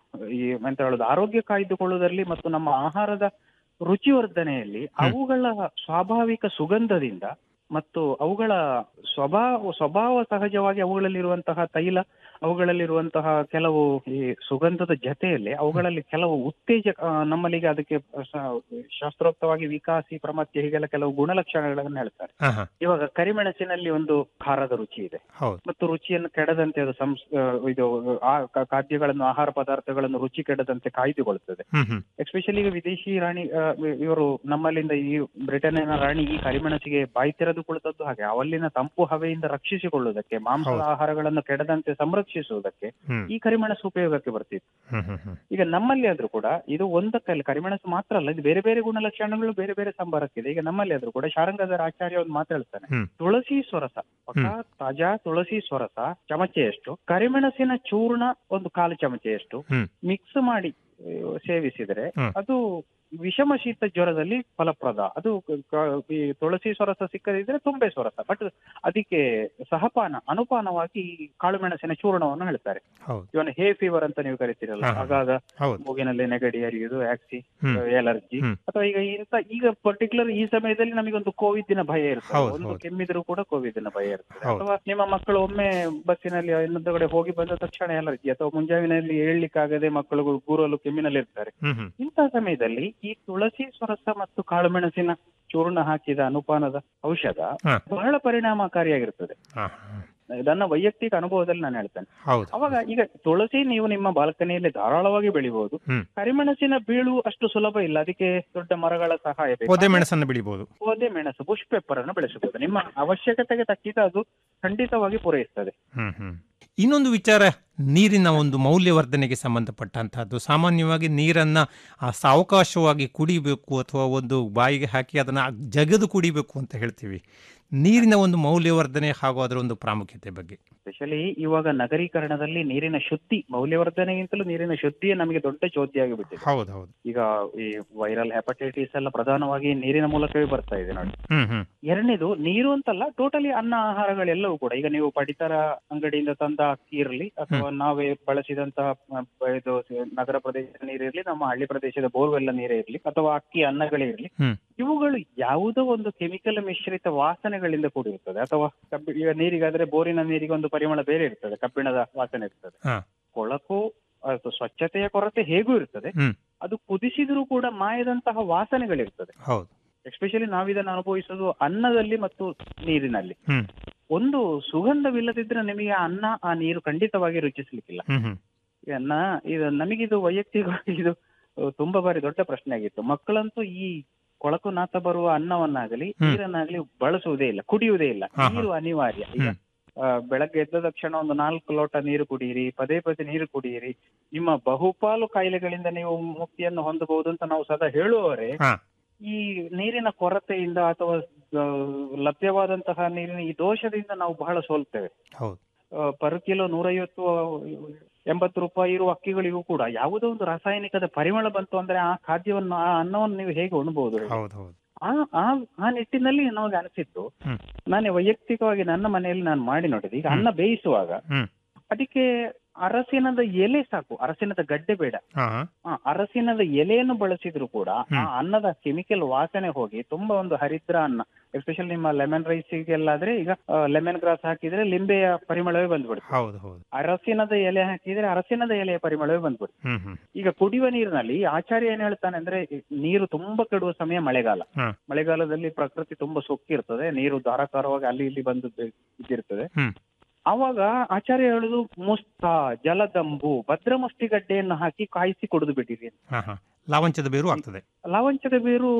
ಈ ಎಂತ ಹೇಳೋದು ಆರೋಗ್ಯ ಕಾಯ್ದುಕೊಳ್ಳುವುದರಲ್ಲಿ ಮತ್ತು ನಮ್ಮ ಆಹಾರದ ರುಚಿವರ್ಧನೆಯಲ್ಲಿ ಅವುಗಳ ಸ್ವಾಭಾವಿಕ ಸುಗಂಧದಿಂದ ಮತ್ತು ಅವುಗಳ ಸ್ವಭಾವ ಸ್ವಭಾವ ಸಹಜವಾಗಿ ಅವುಗಳಲ್ಲಿರುವಂತಹ ತೈಲ ಅವುಗಳಲ್ಲಿರುವಂತಹ ಕೆಲವು ಈ ಸುಗಂಧದ ಜೊತೆಯಲ್ಲಿ ಅವುಗಳಲ್ಲಿ ಕೆಲವು ಉತ್ತೇಜಕ ಆ, ನಮ್ಮಲ್ಲಿಗೆ ಅದಕ್ಕೆ ಸ- ಶಾಸ್ತ್ರೋಕ್ತವಾಗಿ ವಿಕಾಸಿ ಪ್ರಮತ್ಯ ಹೀಗೆಲ್ಲ ಕೆಲವು ಗುಣಲಕ್ಷಣಗಳನ್ನು ಹೇಳ್ತಾರೆ ಹಾ ಹಾ ಇವಾಗ ಕರಿಮೆಣಸಿನಲ್ಲಿ ಒಂದು ಖಾರದ ರುಚಿ ಇದೆ ಹೌದು ಮತ್ತು ರುಚಿಯನ್ನು ಕೆಡದಂತೆ ಅದು ಸಂಸ್ ಆ, ಇದು ಆ ಕ- ಖಾದ್ಯಗಳನ್ನು ಆಹಾರ ಪದಾರ್ಥಗಳನ್ನು ರುಚಿ ಕೆಡದಂತೆ ಕಾಯ್ದುಕೊಳ್ಳುತ್ತದೆ ಹ್ಮ್ ಹ್ಮ್ ಎಸ್ಪೆಷಲಿ ಈಗ ವಿದೇಶಿ ರಾಣಿ ಆ, ಇವರು ನಮ್ಮಲ್ಲಿಂದ ಈ ಬ್ರಿಟನ್ನಿನ ರಾಣಿ ಈ ಕರಿಮೆಣಸಿಗೆ ಬಾಯಿ ತೆರೆದು ಕುಳಿತದ್ದು ಹಾಗೆ ಅವಲ್ಲಿನ ತಂಪು ಹವೆಯಿಂದ ರಕ್ಷಿಸಿಕೊಳ್ಳುವುದಕ್ಕೆ ಮಾಂಸದ ಹೌದು. ಆಹಾರಗಳನ್ನು ಕೆಡದಂತೆ ಸಂರಕ್ಷಿಸುವುದಕ್ಕೆ ಹ್ಮ್ ಈ ಕರಿಮೆಣಸು ಉಪಯೋಗಕ್ಕೆ ಬರ್ತಿತ್ತು ಹ್ಮ್ ಹ್ಮ್ ಹ್ಮ್ ಈಗ ನಮ್ಮಲ್ಲಿ ಆದ್ರೂ ಕೂಡ ಇದು ಒಂದಕ್ಕಲ್ಲ ಕರಿಮೆಣಸು ಮಾತ್ರ ಅಲ್ಲ ಇದು ಬೇರೆ ಬೇರೆ ಗುಣಲಕ್ಷಣಗಳು ಬೇರೆ ಬೇರೆ ಸಂಬಾರಕ್ಕಿದೆ ಈಗ ನಮ್ಮಲ್ಲಿ ಆದ್ರೂ ಕೂಡ ಶಾರಂಗಧರ ಆಚಾರ್ಯ ಒಂದು ಮಾತು ಹೇಳ್ತಾನೆ ಹ್ಮ್. ತುಳಸಿ ಸ್ವರಸ ಹೊಸ ತಾಜಾ ತುಳಸಿ ಸ್ವರಸ ಚಮಚೆಯಷ್ಟು ಕರಿಮೆಣಸಿನ ಚೂರ್ಣ ಒಂದು ಕಾಲು ಚಮಚೆಯಷ್ಟು ಹ್ಮ್. ಮಿಕ್ಸ್ ಮಾಡಿ ಆ, ಸೇವಿಸಿದರೆ ಹ್ಮ್. ಅದು ವಿಷಮ ಶೀತ ಜ್ವರದಲ್ಲಿ ಫಲಪ್ರದ ಅದು ಕ- ಕ- ಈ ತುಳಸಿ ಸ್ವರಸ ಸಿಕ್ಕದಿದ್ರೆ ತುಂಬೆ ಸ್ವರಸ ಬಟ್ ಅದಕ್ಕೆ ಸಹಪಾನ ಅನುಪಾನವಾಗಿ ಈ ಕಾಳುಮೆಣಸಿನ ಚೂರ್ಣವನ್ನು ಹೇಳ್ತಾರೆ ಹೌದು ಇವನ್ ಹೇ ಫೀವರ್ ಅಂತ ನೀವು ಕರಿತೀರಲ್ಲ ಹಾ, ಹಾ. ಹಾಗಾದ ಹೌದು ಮೂಗಿನಲ್ಲಿ ನೆಗಡಿ ಹರಿಯುವುದು ಆಕ್ಸಿ ಹ್ಮ್. ಎಲರ್ಜಿ ಹ್ಮ್. ಅಥವಾ ಈಗ ಇಂತ ಈಗ ಪರ್ಟಿಕ್ಯುಲರ್ ಈ ಸಮಯದಲ್ಲಿ ನಮಗೊಂದು ಕೋವಿಡ್ ನ ಭಯ ಇರ್ತದೆ ಹೌದು, ಒಂದು ಹೌದು. ಕೆಮ್ಮಿದ್ರು ಕೂಡ ಕೋವಿಡ್ ನ ಭಯ ಇರ್ತದೆ ಹೌದು. ಅಥವಾ ನಿಮ್ಮ ಮಕ್ಕಳು ಒಮ್ಮೆ ಬಸ್ಸಿನಲ್ಲಿ ಇನ್ನೊಂದು ಕಡೆ ಹೋಗಿ ಬಂದ ತಕ್ಷಣ ಎಲರ್ಜಿ ಅಥವಾ ಮುಂಜಾವಿನಲ್ಲಿ ಏಳ್ಲಿಕ್ಕಾಗದೆ ಮಕ್ಕಳು ಗೂರಲು ಕೆಮ್ಮಿನಲ್ಲಿ ಇರ್ತಾರೆ ಹ್ಮ್ ಹ್ಮ್ ಇಂತಹ ಸಮಯದಲ್ಲಿ ಈ ತುಳಸಿ ಸ್ವರಸ ಮತ್ತು ಕಾಳುಮೆಣಸಿನ ಚೂರ್ಣ ಹಾಕಿದ ಅನುಪಾನದ ಔಷಧ ಹಾ. ಬಹಳ ಪರಿಣಾಮಕಾರಿಯಾಗಿರ್ತದೆ ಹಾ ಹಾ ನನ್ನ ವೈಯಕ್ತಿಕ ಅನುಭವದಲ್ಲಿ ನಾನು ಹೇಳ್ತೇನೆ ಹೌದು ಅವಾಗ ಈಗ ತುಳಸಿ ನೀವು ನಿಮ್ಮ ಬಾಲ್ಕನಿಯಲ್ಲಿ ಧಾರಾಳವಾಗಿ ಬೆಳಿಬಹುದು ಹ್ಮ್. ಕರಿಮೆಣಸಿನ ಬೀಳು ಅಷ್ಟು ಸುಲಭ ಇಲ್ಲ ಅದಕ್ಕೆ ದೊಡ್ಡ ಮರಗಳ ಸಹಾಯ ಬೇಕು. ಪೊದೆ ಮೆಣಸನ್ನು ಬೆಳಿಬಹುದು ಪೊದೆ ಮೆಣಸು ಬುಷ್ ಪೆಪ್ಪರ್ ಅನ್ನು ಬೆಳೆಸಬಹುದು ನಿಮ್ಮ ಅವಶ್ಯಕತೆಗೆ ತಕ್ಕಿದ ಅದು ಖಂಡಿತವಾಗಿ ಪೂರೈಸ್ತದೆ ಹ್ಮ್ ಹ್ಮ್ ಇನ್ನೊಂದು ವಿಚಾರ ನೀರಿನ ಒಂದು ಮೌಲ್ಯವರ್ಧನೆಗೆ ಸಂಬಂಧಪಟ್ಟಂತಹದ್ದು ಸಾಮಾನ್ಯವಾಗಿ ನೀರನ್ನ ಆ, ಸಾವಕಾಶವಾಗಿ ಕುಡಿಬೇಕು ಅಥವಾ ಒಂದು ಬಾಯಿಗೆ ಹಾಕಿ ಅದನ್ನ ಜಗದು ಕುಡಿಬೇಕು ಅಂತ ಹೇಳ್ತೀವಿ ನೀರಿನ ಒಂದು ಮೌಲ್ಯವರ್ಧನೆ ಹಾಗೂ ಅದರ ಒಂದು ಪ್ರಾಮುಖ್ಯತೆ ಬಗ್ಗೆ ಸ್ಪೆಷಲಿ ಇವಾಗ ನಗರೀಕರಣದಲ್ಲಿ ನೀರಿನ ಶುದ್ಧಿ ಮೌಲ್ಯವರ್ಧನೆಗಿಂತಲೂ ನೀರಿನ ಶುದ್ಧಿಯೇ ನಮಗೆ ದೊಡ್ಡ ಚೋದ್ಯ ಬಿಟ್ಟಿದೆ ಹೌದು ಹೌದು ಈಗ ಈ ವೈರಲ್ ಹೆಪಟೈಟಿಸ್ ಎಲ್ಲ ಪ್ರಧಾನವಾಗಿ ನೀರಿನ ಮೂಲಕವೇ ಬರ್ತಾ ಇದೆ ನೋಡಿ ಹ್ಮ್ ಹ್ಮ್ ಎರಡನೇದು ನೀರು ಅಂತಲ್ಲ ಟೋಟಲಿ ಅನ್ನ ಆಹಾರಗಳೆಲ್ಲವೂ ಕೂಡ ಈಗ ನೀವು ಪಡಿತರ ಅಂಗಡಿಯಿಂದ ತಂದ ಅಕ್ಕಿ ಇರಲಿ ಅಥವಾ ನಾವೇ ಬಳಸಿದಂತಹ ಮ, ಇದು ನಗರ ಪ್ರದೇಶದ ನೀರಿರಲಿ ನಮ್ಮ ಹಳ್ಳಿ ಪ್ರದೇಶದ ಬೋರ್ವೆಲ್ಲ ನೀರೇ ಇರಲಿ ಅಥವಾ ಅಕ್ಕಿ ಅನ್ನಗಳೇ ಇರಲಿ ಹ್ಮ್. ಇವುಗಳು ಯಾವುದೋ ಒಂದು ಕೆಮಿಕಲ್ ಮಿಶ್ರಿತ ವಾಸನೆಗಳಿಂದ ಕೂಡಿರುತ್ತದೆ ಅಥವಾ ಕಬ್ಬಿ ಈಗ ನೀರಿಗಾದ್ರೆ ಬೋರಿನ ನೀರಿಗೆ ಒಂದು ಪರಿಮಳ ಬೇರೆ ಇರ್ತದೆ ಕಬ್ಬಿಣದ ವಾಸನೆ ಇರ್ತದೆ ಹಾ. ಕೊಳಕು ಅಥವಾ ಸ್ವಚ್ಛತೆಯ ಕೊರತೆ ಹೇಗೂ ಇರ್ತದೆ ಹ್ಮ್. ಅದು ಕುದಿಸಿದ್ರೂ ಕೂಡ ಮಾಯದಂತಹ ವಾಸನೆಗಳಿರ್ತದೆ ಹೌದು ಎಸ್ಪೆಷಲಿ ನಾವಿದನ್ನು ಅನುಭವಿಸೋದು ಅನ್ನದಲ್ಲಿ ಮತ್ತು ನೀರಿನಲ್ಲಿ ಹ್ಮ್. ಒಂದು ಸುಗಂಧವಿಲ್ಲದಿದ್ರೆ ನಿಮಗೆ ಆ ಅನ್ನ ಆ ನೀರು ಖಂಡಿತವಾಗಿ ರುಚಿಸ್ಲಿಕ್ಕಿಲ್ಲ ಹ್ಮ್ ಹ್ಮ್ ಈಗ ನಾ ಇದು ನಮಗಿದು ವೈಯಕ್ತಿಕವಾಗಿ ಇದು ಅಹ್, ತುಂಬಾ ಬಾರಿ ದೊಡ್ಡ ಪ್ರಶ್ನೆ ಆಗಿತ್ತು ಮಕ್ಕಳಂತೂ ಈ ಕೊಳಕು ನಾತ ಬರುವ ಅನ್ನವನ್ನಾಗಲಿ ಹ್ಮ್. ನೀರನ್ನಾಗಲಿ ಬಳಸುವುದೇ ಇಲ್ಲ ಕುಡಿಯುವುದೇ ಇಲ್ಲ ಹಾ, ಹಾ. ನೀರು ಅನಿವಾರ್ಯ ಈಗ ಹ್ಮ್. ಆ, ಬೆಳಗ್ಗೆ ಎದ್ದ ತಕ್ಷಣ ಒಂದು ನಾಲ್ಕು ಲೋಟ ನೀರು ಕುಡಿಯಿರಿ ಪದೇ ಪದೇ ನೀರು ಕುಡಿಯಿರಿ ನಿಮ್ಮ ಬಹುಪಾಲು ಕಾಯಿಲೆಗಳಿಂದ ನೀವು ಮುಕ್ತಿಯನ್ನು ಹೊಂದಬಹುದು ಅಂತ ನಾವು ಸದಾ ಹೇಳುವವರೇ ಹಾ. ಈ ನೀರಿನ ಕೊರತೆಯಿಂದ ಅಥವಾ ಆ, ಲಭ್ಯವಾದಂತಹ ನೀರಿನ ಈ ದೋಷದಿಂದ ನಾವು ಬಹಳ ಸೋಲ್ತೇವೆ ಹೌದು ಪರ್ ಕಿಲೋ ನೂರೈವತ್ತು ಎಂಬತ್ತು ರೂಪಾಯಿ ಇರುವ ಅಕ್ಕಿಗಳಿಗೂ ಕೂಡ ಯಾವುದೋ ಒಂದು ರಾಸಾಯನಿಕದ ಪರಿಮಳ ಬಂತು ಅಂದ್ರೆ ಆ ಖಾದ್ಯವನ್ನು ಆ ಅನ್ನವನ್ನು ನೀವು ಹೇಗೆ ಉಣ್ಬಹುದು ಹೇಳಿ? ಹೌದು ಹೌದು ಆ ಆ ಆ ನಿಟ್ಟಿನಲ್ಲಿ ನಮಗೆ ಅನಿಸಿತ್ತು ಹ್ಮ್. ನಾನು ವೈಯಕ್ತಿಕವಾಗಿ ನನ್ನ ಮನೆಯಲ್ಲಿ ನಾನು ಮಾಡಿ ನೋಡಿದೆ ಈಗ ಅನ್ನ ಬೇಯಿಸುವಾಗ ಹ್ಮ್. ಅದಕ್ಕೆ ಅರಸಿನದ ಎಲೆ ಸಾಕು ಅರಸಿನದ ಗಡ್ಡೆ ಬೇಡ ಹಾ ಆ, ಅರಸಿನದ ಎಲೆಯನ್ನು ಬಳಸಿದ್ರು ಕೂಡ ಆ ಹ್ಮ್. ಅನ್ನದ ಕೆಮಿಕಲ್ ವಾಸನೆ ಹೋಗಿ ತುಂಬಾ ಒಂದು ಹರಿದ್ರ ಅನ್ನ ಎಸ್ಪೆಷಲಿ ನಿಮ್ಮ ಲೆಮನ್ ರೈಸಿಗೆಲ್ಲಾದ್ರೆ ಈಗ ಲೆಮನ್ ಗ್ರಾಸ್ ಹಾಕಿದ್ರೆ ಲಿಂಬೆಯ ಪರಿಮಳವೇ ಬಂದ್ಬಿಡುತ್ತೆ ಹೌದು ಹೌದು ಅರಸಿನದ ಎಲೆ ಹಾಕಿದ್ರೆ ಅರಸಿನದ ಎಲೆಯ ಪರಿಮಳವೇ ಬಂದ್ಬಿಡುತ್ತೆ ಹ್ಮ್ ಹ್ಮ್ ಈಗ ಕುಡಿಯುವ ನೀರಿನಲ್ಲಿ ಆಚಾರ್ಯ ಏನ್ ಹೇಳ್ತಾನೆ ಅಂದ್ರೆ ಈ ನೀರು ತುಂಬಾ ಕೆಡುವ ಸಮಯ ಮಳೆಗಾಲ ಹ್ಮ್. ಮಳೆಗಾಲದಲ್ಲಿ ಪ್ರಕೃತಿ ತುಂಬಾ ಸೊಕ್ಕಿರ್ತದೆ ನೀರು ಧಾರಾಕಾರವಾಗಿ ಅಲ್ಲಿ ಇಲ್ಲಿ ಬಂದು ಬೆ- ಬಿದ್ದಿರ್ತದೆ ಹ್ಮ್. ಅವಾಗ ಆಚಾರ್ಯ ಹೇಳುದು ಮುಸ್ತ ಜಲದಂಬು ಭದ್ರಮಸ್ತಿಗಡ್ಡೆಯನ್ನು ಹಾಕಿ ಕಾಯಿಸಿ ಕುಡಿದು ಬಿಟ್ಟಿರಿ ಅಂತ. ಹಾ ಹಾ ಲಾವಂಚದ ಬೇರು ಆಗ್ತದೆ ಲವಂಚದ ಬೇರು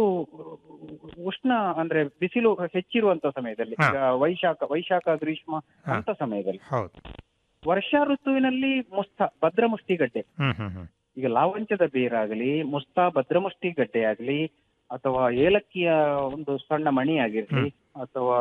ಉಷ್ಣ ಅಂದ್ರೆ ಬಿಸಿಲು ಹೆಚ್ಚಿರುವಂತ ಸಮಯದಲ್ಲಿ ಹಾ. ಈಗ ವೈಶಾಖ ವೈಶಾಖ ಗ್ರೀಷ್ಮ ಹಾ. ಅಂತ ಸಮಯದಲ್ಲಿ ಹೌದು ವರ್ಷಾ ಋತುವಿನಲ್ಲಿ ಮುಸ್ತ ಭದ್ರಮುಷ್ಟಿಗಡ್ಡೆ ಹ್ಮ್ ಹ್ಮ್ ಹ್ಮ್ ಈಗ ಲಾವಂಚದ ಬೇರಾಗಲಿ ಮುಸ್ತಾ ಭದ್ರಮುಷ್ಟಿ ಗಡ್ಡೆ ಆಗಲಿ ಅಥವಾ ಏಲಕ್ಕಿಯ ಒಂದು ಸಣ್ಣ ಮಣಿ ಆಗಿರ್ಲಿ ಅಥವಾ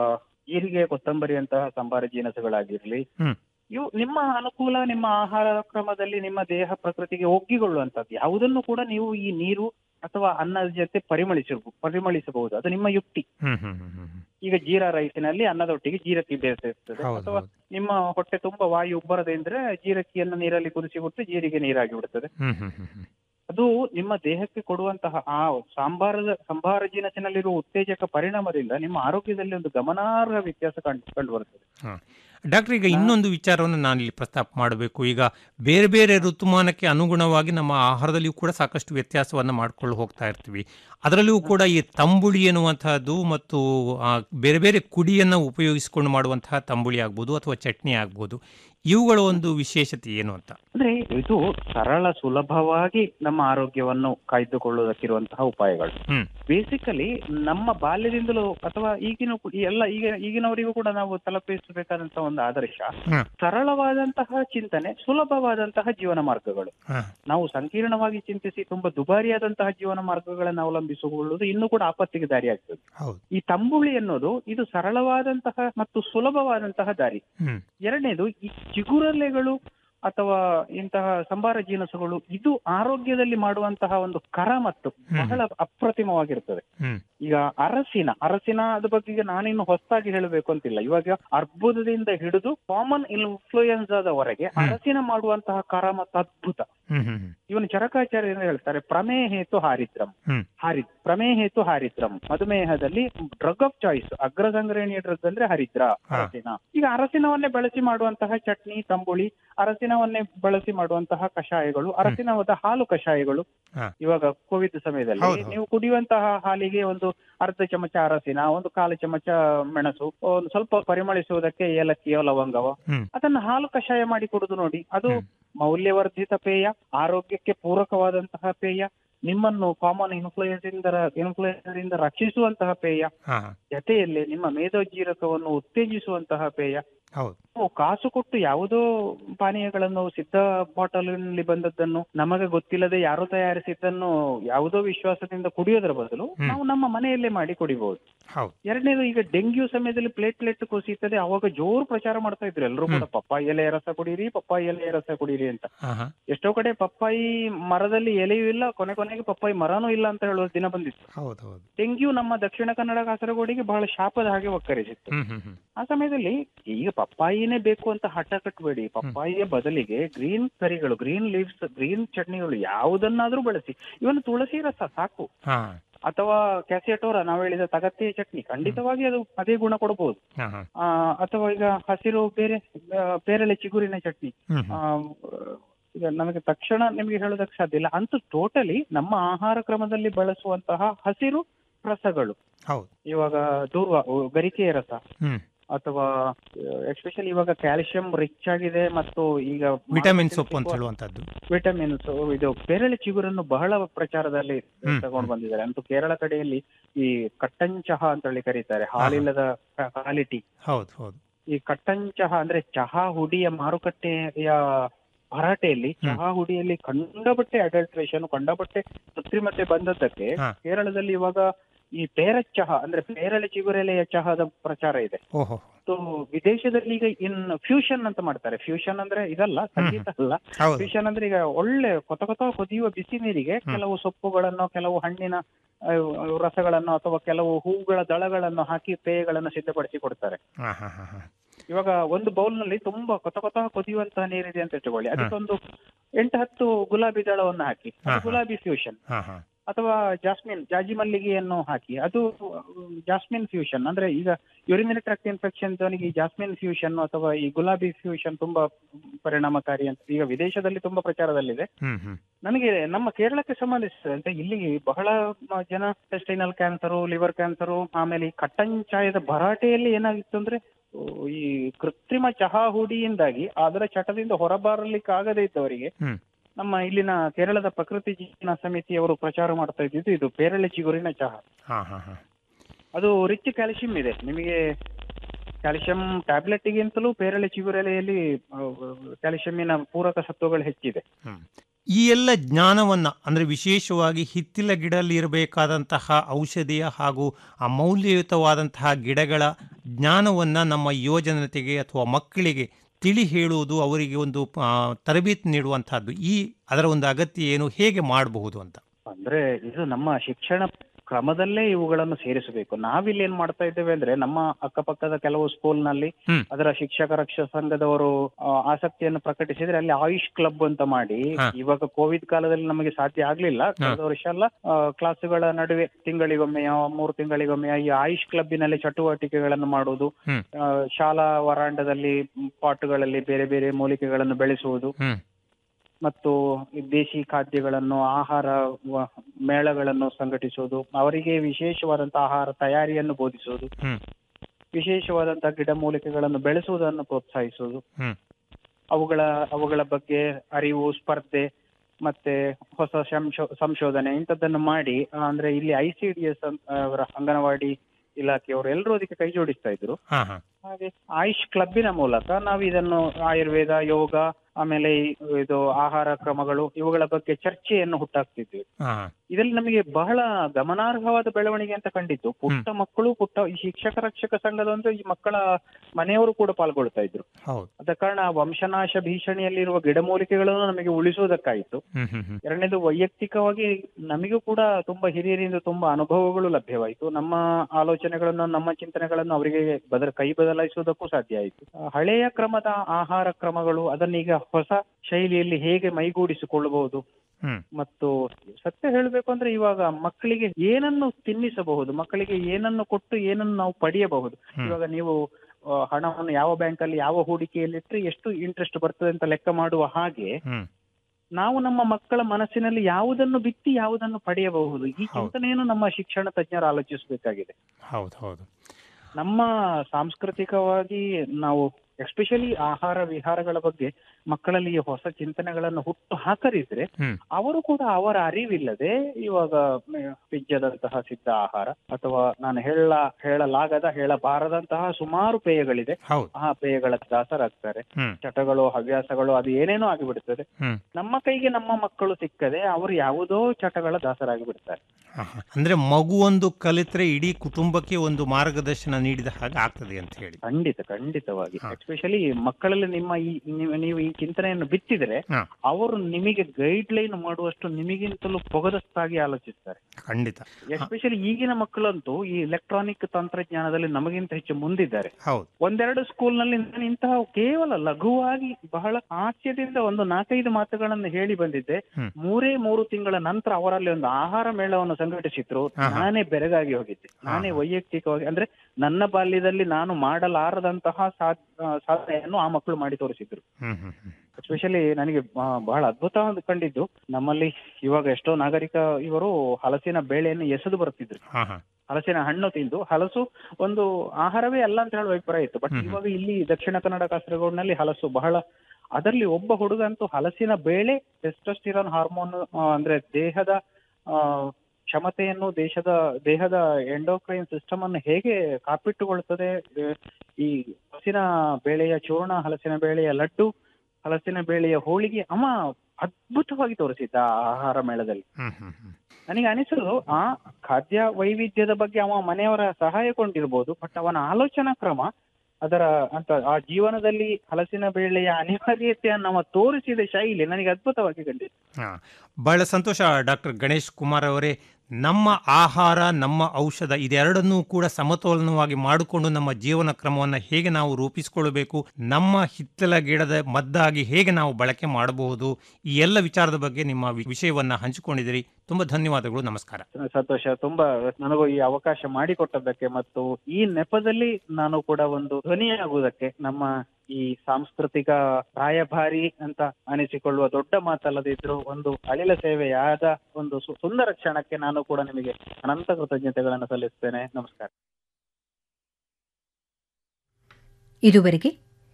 ಜೀರಿಗೆ ಕೊತ್ತಂಬರಿಯಂತಹ ಸಂಬಾರ ಜೀನಸುಗಳಾಗಿರ್ಲಿ ಹ್ಮ್. ಇವು ನಿಮ್ಮ ಅನುಕೂಲ ನಿಮ್ಮ ಆಹಾರ ಕ್ರಮದಲ್ಲಿ ನಿಮ್ಮ ದೇಹ ಪ್ರಕೃತಿಗೆ ಒಗ್ಗಿಕೊಳ್ಳುವಂತದ್ದು ಯಾವುದನ್ನು ಕೂಡ ನೀವು ಈ ನೀರು ಅಥವಾ ಅನ್ನದ ಜೊತೆ ಪರಿಮಳಿಸ ಪರಿಮಳಿಸಬಹುದು ಅದು ನಿಮ್ಮ ಯುಕ್ತಿ ಹ್ಮ್ ಹ್ಮ್ ಹ್ಮ್ ಹ್ಮ್ ಹ್ಮ್. ಈಗ ಜೀರಾ ರೈಸಿನಲ್ಲಿ ಅನ್ನದೊಟ್ಟಿಗೆ ಜೀರಕ್ಕಿ ಬೇಯಿಸಿರ್ತದೆ ಹೌದು, ಅಥವಾ ಹೌದು. ನಿಮ್ಮ ಹೊಟ್ಟೆ ತುಂಬಾ ವಾಯು ಉಬ್ಬರದೆ ಇದ್ರೆ ಜೀರಕ್ಕಿಯನ್ನು ನೀರಲ್ಲಿ ಕುದಿಸಿ ಬಿಟ್ಟು ಜೀರಿಗೆ ನೀರಾಗಿ ಬಿಡುತ್ತದೆ ಹ್ಮ್ ಹ್ಮ್ ಹ್ಮ್ ಹ್ಮ್. ಅದು ನಿಮ್ಮ ದೇಹಕ್ಕೆ ಕೊಡುವಂತಹ ಆ ಸಾಂಬಾರದ ಸಂಬಾರ ಜೀನಸಿನಲ್ಲಿರುವ ಉತ್ತೇಜಕ ಪರಿಣಾಮದಿಂದ ನಿಮ್ಮ ಆರೋಗ್ಯದಲ್ಲಿ ಒಂದು ಗಮನಾರ್ಹ ವ್ಯತ್ಯಾಸ ಕಂಡು ಕಂಡು ಬರುತ್ತದೆ ಡಾಕ್ಟರ್ ಈಗ ಇನ್ನೊಂದು ವಿಚಾರವನ್ನು ನಾನು ಇಲ್ಲಿ ಪ್ರಸ್ತಾಪ ಮಾಡಬೇಕು ಈಗ ಬೇರೆ ಬೇರೆ ಋತುಮಾನಕ್ಕೆ ಅನುಗುಣವಾಗಿ ನಮ್ಮ ಆಹಾರದಲ್ಲಿಯೂ ಕೂಡ ಸಾಕಷ್ಟು ವ್ಯತ್ಯಾಸವನ್ನು ಮಾಡ್ಕೊಂಡು ಹೋಗ್ತಾ ಇರ್ತೀವಿ ಅದರಲ್ಲಿಯೂ ಕೂಡ ಈ ತಂಬುಳಿ ಎನ್ನುವಂತಹದ್ದು ಮತ್ತು ಆ, ಬೇರೆ ಬೇರೆ ಕುಡಿಯನ್ನು ಉಪಯೋಗಿಸಿಕೊಂಡು ಮಾಡುವಂತಹ ತಂಬುಳಿ ಆಗ್ಬೋದು ಅಥವಾ ಚಟ್ನಿ ಆಗ್ಬೋದು ಇವುಗಳ ಒಂದು ವಿಶೇಷತೆ ಏನು ಅಂತ ಅಂದ್ರೆ ಇದು ಸರಳ ಸುಲಭವಾಗಿ ನಮ್ಮ ಆರೋಗ್ಯವನ್ನು ಕಾಯ್ದುಕೊಳ್ಳುವುದಕ್ಕಿರುವಂತಹ ಉಪಾಯಗಳು ಹ್ಮ್. ಬೇಸಿಕಲಿ ನಮ್ಮ ಬಾಲ್ಯದಿಂದಲೂ ಅಥವಾ ಈಗಿನ ಕು- ಈ ಎಲ್ಲ ಈಗ ಈಗಿನವರಿಗೂ ಕೂಡ ನಾವು ತಲುಪಿಸಬೇಕಾದಂತಹ ಒಂದು ಆದರ್ಶ ಹ್ಮ್. ಸರಳವಾದಂತಹ ಚಿಂತನೆ ಸುಲಭವಾದಂತಹ ಜೀವನ ಮಾರ್ಗಗಳು ಹ. ನಾವು ಸಂಕೀರ್ಣವಾಗಿ ಚಿಂತಿಸಿ ತುಂಬಾ ದುಬಾರಿಯಾದಂತಹ ಜೀವನ ಮಾರ್ಗಗಳನ್ನು ಅವಲಂಬಿಸಿಕೊಳ್ಳುವುದು ಇನ್ನೂ ಕೂಡ ಆಪತ್ತಿಗೆ ದಾರಿಯಾಗ್ತದೆ ಹೌದು ಈ ತಂಬುಳಿ ಅನ್ನೋದು ಇದು ಸರಳವಾದಂತಹ ಮತ್ತು ಸುಲಭವಾದಂತಹ ದಾರಿ ಹ್ಮ್ ಎರಡನೇದು ಈ ಚಿಗುರಲೆಗಳು ಅಥವಾ ಇಂತಹ ಸಂಬಾರ ಜೀನಸುಗಳು ಇದು ಆರೋಗ್ಯದಲ್ಲಿ ಮಾಡುವಂತಹ ಒಂದು ಕರಮತ್ತು ಬಹಳ ಅಪ್ರತಿಮವಾಗಿರ್ತದೆ ಹ್ಮ್ ಈಗ ಅರಸಿನ ಅರಸಿನ ಅದ ಬಗ್ಗೆ ನಾನಿನ್ನು ಹೊಸದಾಗಿ ಹೇಳಬೇಕು ಅಂತಿಲ್ಲ ಇವಾಗ ಅರ್ಬುದದಿಂದ ಹಿಡಿದು ಕಾಮನ್ ಇನ್ಫ್ಲೂಯೆನ್ಸಾದವರೆಗೆ ಅರಸಿನ ಮಾಡುವಂತಹ ಕರಮತ್ತು ಅದ್ಭುತ ಹ್ಮ್ ಹ್ಮ್ ಹ್ಮ್ ಇವನು ಚರಕಾಚಾರ್ಯರು ಹೇಳ್ತಾರೆ ಪ್ರಮೇಹೇತು ಹಾರಿದ್ರಂ ಹ್ಮ್. ಹಾರಿ ಪ್ರಮೇಹೇತು ಹಾರಿದ್ರಂ ಮಧುಮೇಹದಲ್ಲಿ ಡ್ರಗ್ ಆಫ್ ಚಾಯ್ಸ್ ಅಗ್ರ ಸಂಗ್ರಹಣೀಯ ಡ್ರಗ್ ಅಂದ್ರೆ ಹರಿದ್ರ ಹಾ. ಅರಸಿನ ಈಗ ಅರಸಿನವನ್ನೇ ಬಳಸಿ ಮಾಡುವಂತಹ ಚಟ್ನಿ ತಂಬುಳಿ ಅರಸಿನವನ್ನೇ ಬಳಸಿ ಮಾಡುವಂತಹ ಕಷಾಯಗಳು ಅರಸಿನವಾದ ಹಾಲು ಕಷಾಯಗಳು ಹಾ. ಇವಾಗ ಕೋವಿಡ್ ಸಮಯದಲ್ಲಿ ಹೌದು, ಹೌದು. ನೀವು ಕುಡಿಯುವಂತಹ ಹಾಲಿಗೆ ಒಂದು ಅರ್ಧ ಚಮಚ ಅರಸಿನ ಒಂದು ಕಾಲು ಚಮಚ ಮೆಣಸು ಒಂದು ಸ್ವಲ್ಪ ಪರಿಮಳಿಸುವುದಕ್ಕೆ ಏಲಕ್ಕಿಯೋ ಲವಂಗವೋ ಹ್ಮ್. ಅದನ್ನು ಹಾಲು ಕಷಾಯ ಮಾಡಿ ಕುಡಿದು ನೋಡಿ ಅದು ಹ್ಮ್. ಮೌಲ್ಯವರ್ಧಿತ ಪೇಯ ಆರೋಗ್ಯಕ್ಕೆ ಪೂರಕವಾದಂತಹ ಪೇಯ ನಿಮ್ಮನ್ನು ಕಾಮನ್ ಇನ್ಫ್ಲೂಯೆನ್ಸ್ ಇಂದ ಇನ್ಫ್ಲೂಯೆನ್ಸ್ ಇಂದ ರಕ್ಷಿಸುವಂತಹ ಪೇಯ ಹಾ ಜೊತೆಯಲ್ಲಿ ನಿಮ್ಮ ಮೇಧೋಜೀರಕವನ್ನು ಉತ್ತೇಜಿಸುವಂತಹ ಪೇಯ ಹೌದು ನಾವು ಕಾಸು ಕೊಟ್ಟು ಯಾವುದೋ ಪಾನೀಯಗಳನ್ನು ಸಿದ್ಧ ಬಾಟಲಿನಲ್ಲಿ ಬಂದದ್ದನ್ನು ನಮಗೆ ಗೊತ್ತಿಲ್ಲದೆ ಯಾರೋ ತಯಾರಿಸಿದ್ದನ್ನು ಯಾವುದೋ ವಿಶ್ವಾಸದಿಂದ ಕುಡಿಯೋದರ ಬದಲು ಹ್ಮ್. ನಾವು ನಮ್ಮ ಮನೆಯಲ್ಲೇ ಮಾಡಿ ಕುಡಿಬಹುದು ಹೌದು ಎರಡನೇದು ಈಗ ಡೆಂಗ್ಯೂ ಸಮಯದಲ್ಲಿ ಪ್ಲೇಟ್ಲೆಟ್ ಕುಸಿಯುತ್ತದೆ ಅವಾಗ ಜೋರು ಪ್ರಚಾರ ಮಾಡ್ತಾ ಇದ್ರು ಎಲ್ಲರೂ ಕೂಡ ಪಪ್ಪಾಯಿ ಎಲೆ ರಸ ಕುಡೀರಿ ಪಪ್ಪಾಯಿ ಎಲೆ ರಸ ಕುಡೀರಿ ಅಂತ ಹಾ ಹಾ ಎಷ್ಟೋ ಕಡೆ ಪಪ್ಪಾಯಿ ಮರದಲ್ಲಿ ಎಲೆಯೂ ಇಲ್ಲ ಕೊನೆ ಕೊನೆಗೆ ಪಪ್ಪಾಯಿ ಮರನೂ ಇಲ್ಲ ಅಂತ ಹೇಳುವ ದಿನ ಬಂದಿತ್ತು ಹೌದು ಹೌದು ಡೆಂಗ್ಯೂ ನಮ್ಮ ದಕ್ಷಿಣ ಕನ್ನಡ ಕಾಸರಗೋಡಿಗೆ ಬಹಳ ಶಾಪದ ಹಾಗೆ ಒಕ್ಕರಿಸಿತ್ತು ಹ್ಮ್ ಹ್ಮ್ ಹ್ಮ್ ಆ ಸಮಯದಲ್ಲಿ ಈಗ ಪಪ್ಪಾಯಿನೇ ಬೇಕು ಅಂತ ಹಠ ಕಟ್ಟಬೇಡಿ ಪಪ್ಪಾಯಿಯ ಬದಲಿಗೆ ಗ್ರೀನ್ ಕರಿಗಳು ಗ್ರೀನ್ ಲೀವ್ಸ್ ಗ್ರೀನ್ ಚಟ್ನಿಗಳು ಯಾವುದನ್ನಾದ್ರೂ ಬಳಸಿ ಇವನು ತುಳಸಿ ರಸ ಸಾಕು ಹಾ ಅಥವಾ ಕ್ಯಾಸಿಯಟೋರ ನಾವು ಹೇಳಿದ ತಗತ್ತೆ ಚಟ್ನಿ ಖಂಡಿತವಾಗಿ ಅದು ಅದೇ ಗುಣ ಕೊಡಬಹುದು ಹಾ ಹಾ ಆ, ಅಥವಾ ಈಗ ಹಸಿರು ಬೇರೆ ಆ, ಪೇರಳೆ ಚಿಗುರಿನ ಚಟ್ನಿ ಹ್ಮ್ ಹ್ಮ್ ಆ, ಈಗ ನಮಗೆ ತಕ್ಷಣ ನಿಮಗೆ ಹೇಳೋದಕ್ಕೆ ಸಾಧ್ಯ ಇಲ್ಲ ಅಂತೂ ಟೋಟಲಿ ನಮ್ಮ ಆಹಾರ ಕ್ರಮದಲ್ಲಿ ಬಳಸುವಂತಹ ಹಸಿರು ರಸಗಳು ಹೌದು ಇವಾಗ ದೂರ್ವ ಗರಿಕೆಯ ರಸ ಹ್ಮ್ ಅಥವಾ ಎಸ್ಪೆಷಲಿ ಇವಾಗ ಕ್ಯಾಲ್ಸಿಯಂ ರಿಚ್ ಆಗಿದೆ ಮತ್ತು ಈಗ ವಿಟಮಿನ್ ಸೊಪ್ಪು ಅಂತ ಹೇಳುವಂತದ್ದು ವಿಟಮಿನ್ಸ್ ಇದು ಪೇರಳೆ ಚಿಗುರನ್ನು ಬಹಳ ಪ್ರಚಾರದಲ್ಲಿ ಹ್ಮ್. ತಗೊಂಡು ಬಂದಿದ್ದಾರೆ ಅಂತೂ ಕೇರಳ ಕಡೆಯಲ್ಲಿ ಈ ಕಟ್ಟನ್ ಚಹಾ ಅಂತ ಹೇಳಿ ಕರೀತಾರೆ ಹಾಲಿಲ್ಲದ ಕ್ವಾಲಿಟಿ ಹೌದು ಹೌದು ಈ ಕಟ್ಟನ್ ಚಹಾ ಅಂದ್ರೆ ಚಹಾ ಹುಡಿಯ ಮಾರುಕಟ್ಟೆಯ ಭರಾಟೆಯಲ್ಲಿ ಹ್ಮ್. ಚಹಾ ಹುಡಿಯಲ್ಲಿ ಕಂಡಪಟ್ಟೆ ಅಡಲ್ಟ್ರೇಷನ್ ಕಂಡಪಟ್ಟೆ ಕೃತ್ರಿಮತೆ ಬಂದದ್ದಕ್ಕೆ ಹಾ. ಕೇರಳದಲ್ಲಿ ಇವಾಗ ಈ ಪೇರ ಚಹಾ ಅಂದ್ರೆ ಪೇರಳೆ ಚಿಗುರೆಲೆಯ ಚಹಾದ ಪ್ರಚಾರ ಇದೆ ಓಹೋ ಸೊ ವಿದೇಶದಲ್ಲಿ ಈಗ ಇನ್ ಫ್ಯೂಷನ್ ಅಂತ ಮಾಡ್ತಾರೆ ಫ್ಯೂಷನ್ ಅಂದ್ರೆ ಇದಲ್ಲ ಸಂಗೀತ ಅಲ್ಲ ಹೌದು ಫ್ಯೂಷನ್ ಅಂದ್ರೆ ಈಗ ಒಳ್ಳೆ ಕೊತ ಕೊತ ಕೊದಿಯುವ ಬಿಸಿ ನೀರಿಗೆ ಕೆಲವು ಸೊಪ್ಪುಗಳನ್ನು ಕೆಲವು ಹಣ್ಣಿನ ಆ, ರಸಗಳನ್ನು ಅಥವಾ ಕೆಲವು ಹೂಗಳ ದಳಗಳನ್ನು ಹಾಕಿ ಪೇಯಗಳನ್ನು ಸಿದ್ಧಪಡಿಸಿ ಕೊಡ್ತಾರೆ ಹಾ ಹಾ ಹಾ ಹಾ ಇವಾಗ ಒಂದು ಬೌಲ್ ನಲ್ಲಿ ತುಂಬಾ ಕೊತ ಕೊತ ಕೊದಿಯುವಂತಹ ನೀರಿದೆ ಅಂತ ಇಟ್ಟುಕೊಳ್ಳಿ ಅದಕ್ಕೊಂದು ಎಂಟು ಹತ್ತು ಗುಲಾಬಿ ದಳವನ್ನು ಹಾಕಿ ಅದು ಹಾ, ಹಾ. ಗುಲಾಬಿ ಫ್ಯೂಷನ್ ಹಾ ಹಾ ಅಥವಾ ಜಾಸ್ಮಿನ್ ಜಾಜಿ ಮಲ್ಲಿಗೆಯನ್ನು ಹಾಕಿ ಅದು ಉಮ್, ಜಾಸ್ಮಿನ್ ಫ್ಯೂಷನ್ ಅಂದ್ರೆ ಈಗ ಯುರಿನರಿ ಟ್ರಾಕ್ಟ್ ಇನ್ಫೆಕ್ಷನ್ ಅವನಿಗೆ ಈ ಜಾಸ್ಮಿನ್ ಫ್ಯೂಷನ್ ಅಥವಾ ಈ ಗುಲಾಬಿ ಫ್ಯೂಷನ್ ತುಂಬಾ ಪರಿಣಾಮಕಾರಿ ಅಂತ ಈಗ ವಿದೇಶದಲ್ಲಿ ತುಂಬಾ ಪ್ರಚಾರದಲ್ಲಿದೆ ಹ್ಮ್ ಹ್ಮ್ ನನಗೆ ನಮ್ಮ ಕೇರಳಕ್ಕೆ ಸಂಬಂಧಿಸಿದಂತೆ ಇಲ್ಲಿ ಬಹಳ ಮ- ಜನ ಟೆಸ್ಟೈನಲ್ ಕ್ಯಾನ್ಸರು ಲಿವರ್ ಕ್ಯಾನ್ಸರು ಆಮೇಲೆ ಈ ಕಟ್ಟನ್ ಚಾಯದ ಭರಾಟೆಯಲ್ಲಿ ಏನಾಗಿತ್ತು ಅಂದ್ರೆ ಓ, ಈ ಕೃತ್ರಿಮ ಚಹಾ ಹುಡಿಯಿಂದಾಗಿ ಅದರ ಚಟದಿಂದ ಹೊರಬರಲಿಕ್ಕೆ ಆಗದೇ ಇದ್ದವರಿಗೆ ಹ್ಮ್. ನಮ್ಮ ಇಲ್ಲಿನ ಕೇರಳದ ಪ್ರಕೃತಿ ಜೀವನ ಸಮಿತಿಯವರು ಪ್ರಚಾರ ಮಾಡ್ತಾ ಇದ್ದಿದ್ದು ಇದು ಪೇರಳೆ ಚಿಗುರಿನ ಚಹಾ ಹಾ ಹಾ ಹಾ ಅದು ರಿಚ್ ಕ್ಯಾಲ್ಸಿಯಂ ಇದೆ ನಿಮಗೆ ಕ್ಯಾಲ್ಸಿಯಂ ಟ್ಯಾಬ್ಲೆಟ್ಗಿಂತಲೂ ಪೇರಳೆ ಚಿಗುರೆಲೆಯಲ್ಲಿ ಕ್ಯಾಲ್ಸಿಯಂನ ಪೂರಕ ಸತ್ವಗಳು ಹೆಚ್ಚಿದೆ ಈ ಎಲ್ಲ ಜ್ಞಾನವನ್ನ ಅಂದ್ರೆ ವಿಶೇಷವಾಗಿ ಹಿತ್ತಿಲ ಗಿಡದಲ್ಲಿ ಇರಬೇಕಾದಂತಹ ಔಷಧಿಯ ಹಾಗೂ ಆ ಮೌಲ್ಯಯುತವಾದಂತಹ ಗಿಡಗಳ ಜ್ಞಾನವನ್ನು ನಮ್ಮ ಯುವಜನತೆಗೆ ಅಥವಾ ಮಕ್ಕಳಿಗೆ ತಿಳಿ ಹೇಳುವುದು ಅವರಿಗೆ ಒಂದು ಆ, ತರಬೇತಿ ನೀಡುವಂತಹದ್ದು ಈ ಅದರ ಒಂದು ಅಗತ್ಯ ಏನು ಹೇಗೆ ಮಾಡಬಹುದು ಅಂತ ಅಂದ್ರೆ ಇದು ನಮ್ಮ ಶಿಕ್ಷಣ ಕ್ರಮದಲ್ಲೇ ಇವುಗಳನ್ನು ಸೇರಿಸಬೇಕು ನಾವಿಲ್ಲಿ ಏನ್ ಮಾಡ್ತಾ ಇದ್ದೇವೆ ಅಂದ್ರೆ ನಮ್ಮ ಅಕ್ಕಪಕ್ಕದ ಕೆಲವು ಸ್ಕೂಲ್ನಲ್ಲಿ ಹ್ಮ್. ಅದರ ಶಿಕ್ಷಕ ರಕ್ಷಾ ಸಂಘದವರು ಆ, ಆಸಕ್ತಿಯನ್ನು ಪ್ರಕಟಿಸಿದ್ರೆ ಅಲ್ಲಿ ಆಯುಷ್ ಕ್ಲಬ್ ಅಂತ ಮಾಡಿ ಹಾ. ಇವಾಗ ಕೋವಿಡ್ ಕಾಲದಲ್ಲಿ ನಮಗೆ ಸಾಧ್ಯ ಆಗ್ಲಿಲ್ಲ ಕಳೆದ ವರ್ಷ ಎಲ್ಲ ಆ, ಕ್ಲಾಸುಗಳ ನಡುವೆ ತಿಂಗಳಿಗೊಮ್ಮೆಯ ಮೂರು ತಿಂಗಳಿಗೊಮ್ಮೆಯ ಈ ಆಯುಷ್ ಕ್ಲಬ್ಬಿನಲ್ಲಿ ಚಟುವಟಿಕೆಗಳನ್ನು ಮಾಡುವುದು ಹ್ಮ್. ಆ, ಶಾಲಾ ವರಾಂಡದಲ್ಲಿ ಪಾಟ್ಗಳಲ್ಲಿ ಬೇರೆ ಬೇರೆ ಮೂಲಿಕೆಗಳನ್ನು ಬೆಳೆಸುವುದು ಹ್ಮ್ ಮತ್ತು ಈ ದೇಶಿ ಖಾದ್ಯಗಳನ್ನು ಆಹಾರ ವ- ಮೇಳಗಳನ್ನು ಸಂಘಟಿಸುವುದು ಅವರಿಗೆ ವಿಶೇಷವಾದಂತಹ ಆಹಾರ ತಯಾರಿಯನ್ನು ಬೋಧಿಸುವುದು ಹ್ಮ್. ವಿಶೇಷವಾದಂತಹ ಗಿಡಮೂಲಿಕೆಗಳನ್ನು ಬೆಳೆಸುವುದನ್ನು ಪ್ರೋತ್ಸಾಹಿಸುವುದು ಹ್ಮ್. ಅವುಗಳ ಅವುಗಳ ಬಗ್ಗೆ ಅರಿವು ಸ್ಪರ್ಧೆ ಮತ್ತೆ ಹೊಸ ಸಂಶೋ ಸಂಶೋಧನೆ ಇಂಥದ್ದನ್ನು ಮಾಡಿ ಆ, ಅಂದ್ರೆ ಇಲ್ಲಿ ಐ ಸಿ ಡಿ ಎಸ್ ಅವರ ಅಂಗನವಾಡಿ ಇಲಾಖೆಯವರು ಎಲ್ಲರೂ ಅದಕ್ಕೆ ಕೈ ಜೋಡಿಸ್ತಾ ಇದ್ರು ಹಾ ಹಾ ಹಾಗೆ ಆಯುಷ್ ಕ್ಲಬ್ಬಿನ ಮೂಲಕ ನಾವು ಇದನ್ನು ಆಯುರ್ವೇದ ಯೋಗ ಆಮೇಲೆ ಈ- ಇದು ಆಹಾರ ಕ್ರಮಗಳು ಇವುಗಳ ಬಗ್ಗೆ ಚರ್ಚೆಯನ್ನು ಹುಟ್ಟಾಕ್ತಿದ್ವಿ ಹಾ ಇದರಲ್ಲಿ ನಮಗೆ ಬಹಳ ಗಮನಾರ್ಹವಾದ ಬೆಳವಣಿಗೆ ಅಂತ ಕಂಡಿತ್ತು ಪುಟ್ಟ ಮಕ್ಕಳು ಪುಟ್ಟ ಈ ಶಿಕ್ಷಕ ರಕ್ಷಕ ಸಂಘದ ಅಂದ್ರೆ ಈ ಮಕ್ಕಳ ಮನೆಯವರು ಕೂಡ ಪಾಲ್ಗೊಳ್ತಾ ಇದ್ರು ಹೌದು ಅದ ಕಾರಣ ವಂಶನಾಶ ಭೀಷಣಿಯಲ್ಲಿರುವ ಗಿಡಮೂಲಿಕೆಗಳನ್ನು ನಮಗೆ ಉಳಿಸುವುದಕ್ಕಾಯಿತು ಹ್ಮ್ ಹ್ಮ್ ಹ್ಮ್ ಎರಡನೇದು ವೈಯಕ್ತಿಕವಾಗಿ ನಮಗೂ ಕೂಡ ತುಂಬಾ ಹಿರಿಯರಿಂದ ತುಂಬಾ ಅನುಭವಗಳು ಲಭ್ಯವಾಯಿತು ನಮ್ಮ ಆಲೋಚನೆಗಳನ್ನು ನಮ್ಮ ಚಿಂತನೆಗಳನ್ನು ಅವರಿಗೆ ಬದಲ ಕೈ ಬದಲಾಯಿಸುವುದಕ್ಕೂ ಸಾಧ್ಯ ಆಯಿತು ಆ, ಹಳೆಯ ಕ್ರಮದ ಆಹಾರ ಕ್ರಮಗಳು ಅದನ್ನೀಗ ಹೊಸ ಶೈಲಿಯಲ್ಲಿ ಹೇಗೆ ಮೈಗೂಡಿಸಿಕೊಳ್ಳಬಹುದು ಹ್ಮ್ ಮತ್ತು ಸತ್ಯ ಹೇಳಬೇಕು ಅಂದ್ರೆ ಇವಾಗ ಮಕ್ಕಳಿಗೆ ಏನನ್ನು ತಿನ್ನಿಸಬಹುದು ಮಕ್ಕಳಿಗೆ ಏನನ್ನು ಕೊಟ್ಟು ಏನನ್ನು ನಾವು ಪಡೆಯಬಹುದು ಹ್ಮ್. ಇವಾಗ ನೀವು ಆ, ಹಣವನ್ನು ಯಾವ ಬ್ಯಾಂಕ್ ಅಲ್ಲಿ ಯಾವ ಹೂಡಿಕೆಯಲ್ಲಿಟ್ಟರೆ ಎಷ್ಟು ಇಂಟ್ರೆಸ್ಟ್ ಬರ್ತದೆ ಅಂತ ಲೆಕ್ಕ ಮಾಡುವ ಹಾಗೆ ಹ್ಮ್ ನಾವು ನಮ್ಮ ಮಕ್ಕಳ ಮನಸ್ಸಿನಲ್ಲಿ ಯಾವುದನ್ನು ಬಿತ್ತಿ ಯಾವುದನ್ನು ಪಡೆಯಬಹುದು ಈ ಹೌದು. ಚಿಂತನೆಯನ್ನು ನಮ್ಮ ಶಿಕ್ಷಣ ತಜ್ಞರು ಆಲೋಚಿಸಬೇಕಾಗಿದೆ ಹೌದು ಹೌದು ನಮ್ಮ ಸಾಂಸ್ಕೃತಿಕವಾಗಿ ನಾವು ಎಸ್ಪೆಷಲಿ ಆಹಾರ ವಿಹಾರಗಳ ಬಗ್ಗೆ ಮಕ್ಕಳಲ್ಲಿ ಈ ಹೊಸ ಚಿಂತನೆಗಳನ್ನು ಹುಟ್ಟು ಹಾಕದಿದ್ರೆ ಹ್ಮ್ ಅವರು ಕೂಡ ಅವರ ಅರಿವಿಲ್ಲದೆ ಇವಾಗ ಮ್, ಪಿಜ್ಜಾದಂತಹ ಸಿದ್ಧ ಆಹಾರ ಅಥವಾ ನಾನು ಹೇಳ ಹೇಳಲಾಗದ ಹೇಳಬಾರದಂತಹ ಸುಮಾರು ಪೇಯಗಳಿದೆ ಹೌದು ಆ ಪೇಯಗಳ ದಾಸರಾಗ್ತಾರೆ ಹ್ಮ್ ಚಟಗಳು ಹವ್ಯಾಸಗಳು ಅದು ಏನೇನೋ ಆಗಿಬಿಡುತ್ತದೆ ಹ್ಮ್ ನಮ್ಮ ಕೈಗೆ ನಮ್ಮ ಮಕ್ಕಳು ಸಿಕ್ಕದೆ ಅವರು ಯಾವುದೋ ಚಟಗಳ ದಾಸರಾಗಿ ಬಿಡ್ತಾರೆ ಹಾ, ಹಾ. ಅಂದ್ರೆ ಮಗು ಒಂದು ಕಲಿತ್ರೆ ಇಡೀ ಕುಟುಂಬಕ್ಕೆ ಒಂದು ಮಾರ್ಗದರ್ಶನ ನೀಡಿದ ಹಾಗೆ ಆಗ್ತದೆ ಅಂತ ಹೇಳಿ ಖಂಡಿತ ಖಂಡಿತವಾಗಿ ಹಾ. ಎಸ್ಪೆಷಲಿ ಮಕ್ಕಳಲ್ಲಿ ನಿಮ್ಮ ಈ ನೀವು- ನೀವು ಈ ಚಿಂತನೆಯನ್ನು ಬಿತ್ತಿದ್ರೆ ಹಾ. ಅವರು ನಿಮಗೆ ಗೈಡ್ ಲೈನ್ ಮಾಡುವಷ್ಟು ನಿಮಗಿಂತಲೂ ಪೊಗದಸ್ತಾಗಿ ಆಲೋಚಿಸ್ತಾರೆ ಖಂಡಿತ ಎಸ್ಪೆಷಲಿ ಈಗಿನ ಮಕ್ಕಳಂತೂ ಈ ಎಲೆಕ್ಟ್ರಾನಿಕ್ ತಂತ್ರಜ್ಞಾನದಲ್ಲಿ ನಮಗಿಂತ ಹೆಚ್ಚು ಮುಂದಿದ್ದಾರೆ ಹೌದು ಒಂದೆರಡು ಸ್ಕೂಲ್ನಲ್ಲಿ ನಾನು ಇಂತಹ ಕೇವಲ ಲಘುವಾಗಿ ಬಹಳ ಹಾಸ್ಯದಿಂದ ಒಂದು ನಾಲ್ಕೈದು ಮಾತುಗಳನ್ನು ಹೇಳಿ ಬಂದಿದ್ದೆ ಹ್ಮ್. ಮೂರೇ ಮೂರು ತಿಂಗಳ ನಂತರ ಅವರಲ್ಲಿ ಒಂದು ಆಹಾರ ಮೇಳವನ್ನು ಸಂಘಟಿಸಿದ್ರು ಆಹಾ. ನಾನೇ ಬೆರಗಾಗಿ ಹೋಗಿದ್ದೆ ನಾನೇ ಆಹಾ. ವೈಯಕ್ತಿಕವಾಗಿ ಅಂದ್ರೆ ನನ್ನ ಬಾಲ್ಯದಲ್ಲಿ ನಾನು ಮಾಡಲಾರದಂತಹ ಸಾಧ್- ಆ, ಸಾಧನೆಯನ್ನು ಆ ಮಕ್ಕಳು ಮಾಡಿ ತೋರಿಸಿದ್ರು ಹ್ಮ್ ಹ್ಮ್ ಹ್ಮ್ ಎಸ್ಪೆಷಲಿ ನನಗೆ ಆ, ಬಹಳ ಅದ್ಭುತ ಅಂತ ಕಂಡಿದ್ದು ನಮ್ಮಲ್ಲಿ ಇವಾಗ ಎಷ್ಟೋ ನಾಗರಿಕ ಇವರು ಹಲಸಿನ ಬೇಳೆಯನ್ನು ಎಸೆದು ಬರ್ತಿದ್ರು ಹಾ ಹಾ ಹಲಸಿನ ಹಣ್ಣು ತಿಂದು ಹಲಸು ಒಂದು ಆಹಾರವೇ ಅಲ್ಲ ಅಂತ ಹೇಳುವ ಅಭಿಪ್ರಾಯ ಇತ್ತು ಬಟ್ ಹ್ಮ್ ಹ್ಮ್. ಇವಾಗ ಇಲ್ಲಿ ದಕ್ಷಿಣ ಕನ್ನಡ ಕಾಸರಗೋಡಿನಲ್ಲಿ ಹಲಸು ಬಹಳ ಅದರಲ್ಲಿ ಒಬ್ಬ ಹುಡುಗ ಅಂತೂ ಹಲಸಿನ ಬೇಳೆ ಟೆಸ್ಟೋಸ್ಟಿರಾನ್ ಹಾರ್ಮೋನ್ ಅಂದ್ರೆ ದೇಹದ ಆ, ಕ್ಷಮತೆಯನ್ನು ದೇಶದ ದೇಹದ ಎಂಡೋಕ್ರೈನ್ ಸಿಸ್ಟಮ್ ಅನ್ನು ಹೇಗೆ ಕಾಪಿಟ್ಟುಗೊಳ್ತದೆ ಆ, ಈ ಹಲಸಿನ ಬೇಳೆಯ ಚೂರ್ಣ ಹಲಸಿನ ಬೇಳೆಯ ಲಡ್ಡು ಹಲಸಿನ ಬೇಳೆಯ ಹೋಳಿಗೆ ಅವ ಅದ್ಭುತವಾಗಿ ತೋರಿಸಿದ್ದ ಆ ಆಹಾರ ಮೇಳದಲ್ಲಿ ಹ್ಮ್ ಹ್ಮ್ ಹ್ಮ್ ನನಗೆ ಅನಿಸೋದು ಆ ಖಾದ್ಯ ವೈವಿಧ್ಯದ ಬಗ್ಗೆ ಅವ ಮನೆಯವರ ಸಹಾಯ ಕೊಂಡಿರ್ಬೋದು ಬಟ್ ಅವನ ಆಲೋಚನಾ ಕ್ರಮ ಅದರ ಅಂತ ಆ ಜೀವನದಲ್ಲಿ ಹಲಸಿನ ಬೇಳೆಯ ಅನಿವಾರ್ಯತೆಯನ್ನು ಅವ ತೋರಿಸಿದ ಶೈಲಿ ನನಗೆ ಅದ್ಭುತವಾಗಿ ಕಂಡಿದೆ ಹಾ. ಬಹಳ ಸಂತೋಷ ಡಾಕ್ಟರ್ ಗಣೇಶ್ ಕುಮಾರ್ ಅವರೇ ನಮ್ಮ ಆಹಾರ ನಮ್ಮ ಔಷಧ ಇದೆರಡನ್ನೂ ಕೂಡ ಸಮತೋಲನವಾಗಿ ಮಾಡಿಕೊಂಡು ನಮ್ಮ ಜೀವನ ಕ್ರಮವನ್ನು ಹೇಗೆ ನಾವು ರೂಪಿಸಿಕೊಳ್ಳಬೇಕು ನಮ್ಮ ಹಿತ್ತಲ ಗಿಡದ ಮದ್ದಾಗಿ ಹೇಗೆ ನಾವು ಬಳಕೆ ಮಾಡಬಹುದು ಈ ಎಲ್ಲ ವಿಚಾರದ ಬಗ್ಗೆ ನಿಮ್ಮ ವಿ- ವಿಷಯವನ್ನ ಹಂಚಿಕೊಂಡಿದ್ದೀರಿ ತುಂಬ ಧನ್ಯವಾದಗಳು ನಮಸ್ಕಾರ ಸಂತೋಷ ತುಂಬಾ ನನಗೂ ಈ ಅವಕಾಶ ಮಾಡಿಕೊಟ್ಟದ್ದಕ್ಕೆ ಮತ್ತು ಈ ನೆಪದಲ್ಲಿ ನಾನು ಕೂಡ ಒಂದು ಧ್ವನಿಯಾಗುವುದಕ್ಕೆ ನಮ್ಮ ಈ ಸಾಂಸ್ಕೃತಿಕ ರಾಯಭಾರಿ ಅಂತ ಅನಿಸಿಕೊಳ್ಳುವ ದೊಡ್ಡ ಮಾತಲ್ಲದಿದ್ರು ಒಂದು ಅಳಿಲ ಸೇವೆಯಾದ ಒಂದು ಸು- ಸುಂದರ ಕ್ಷಣಕ್ಕೆ ನಾನು ಕೂಡ ನಿಮಗೆ ಅನಂತ ಕೃತಜ್ಞತೆಗಳನ್ನು ಸಲ್ಲಿಸ್ತೇನೆ ನಮಸ್ಕಾರ ಇದುವರೆಗೆ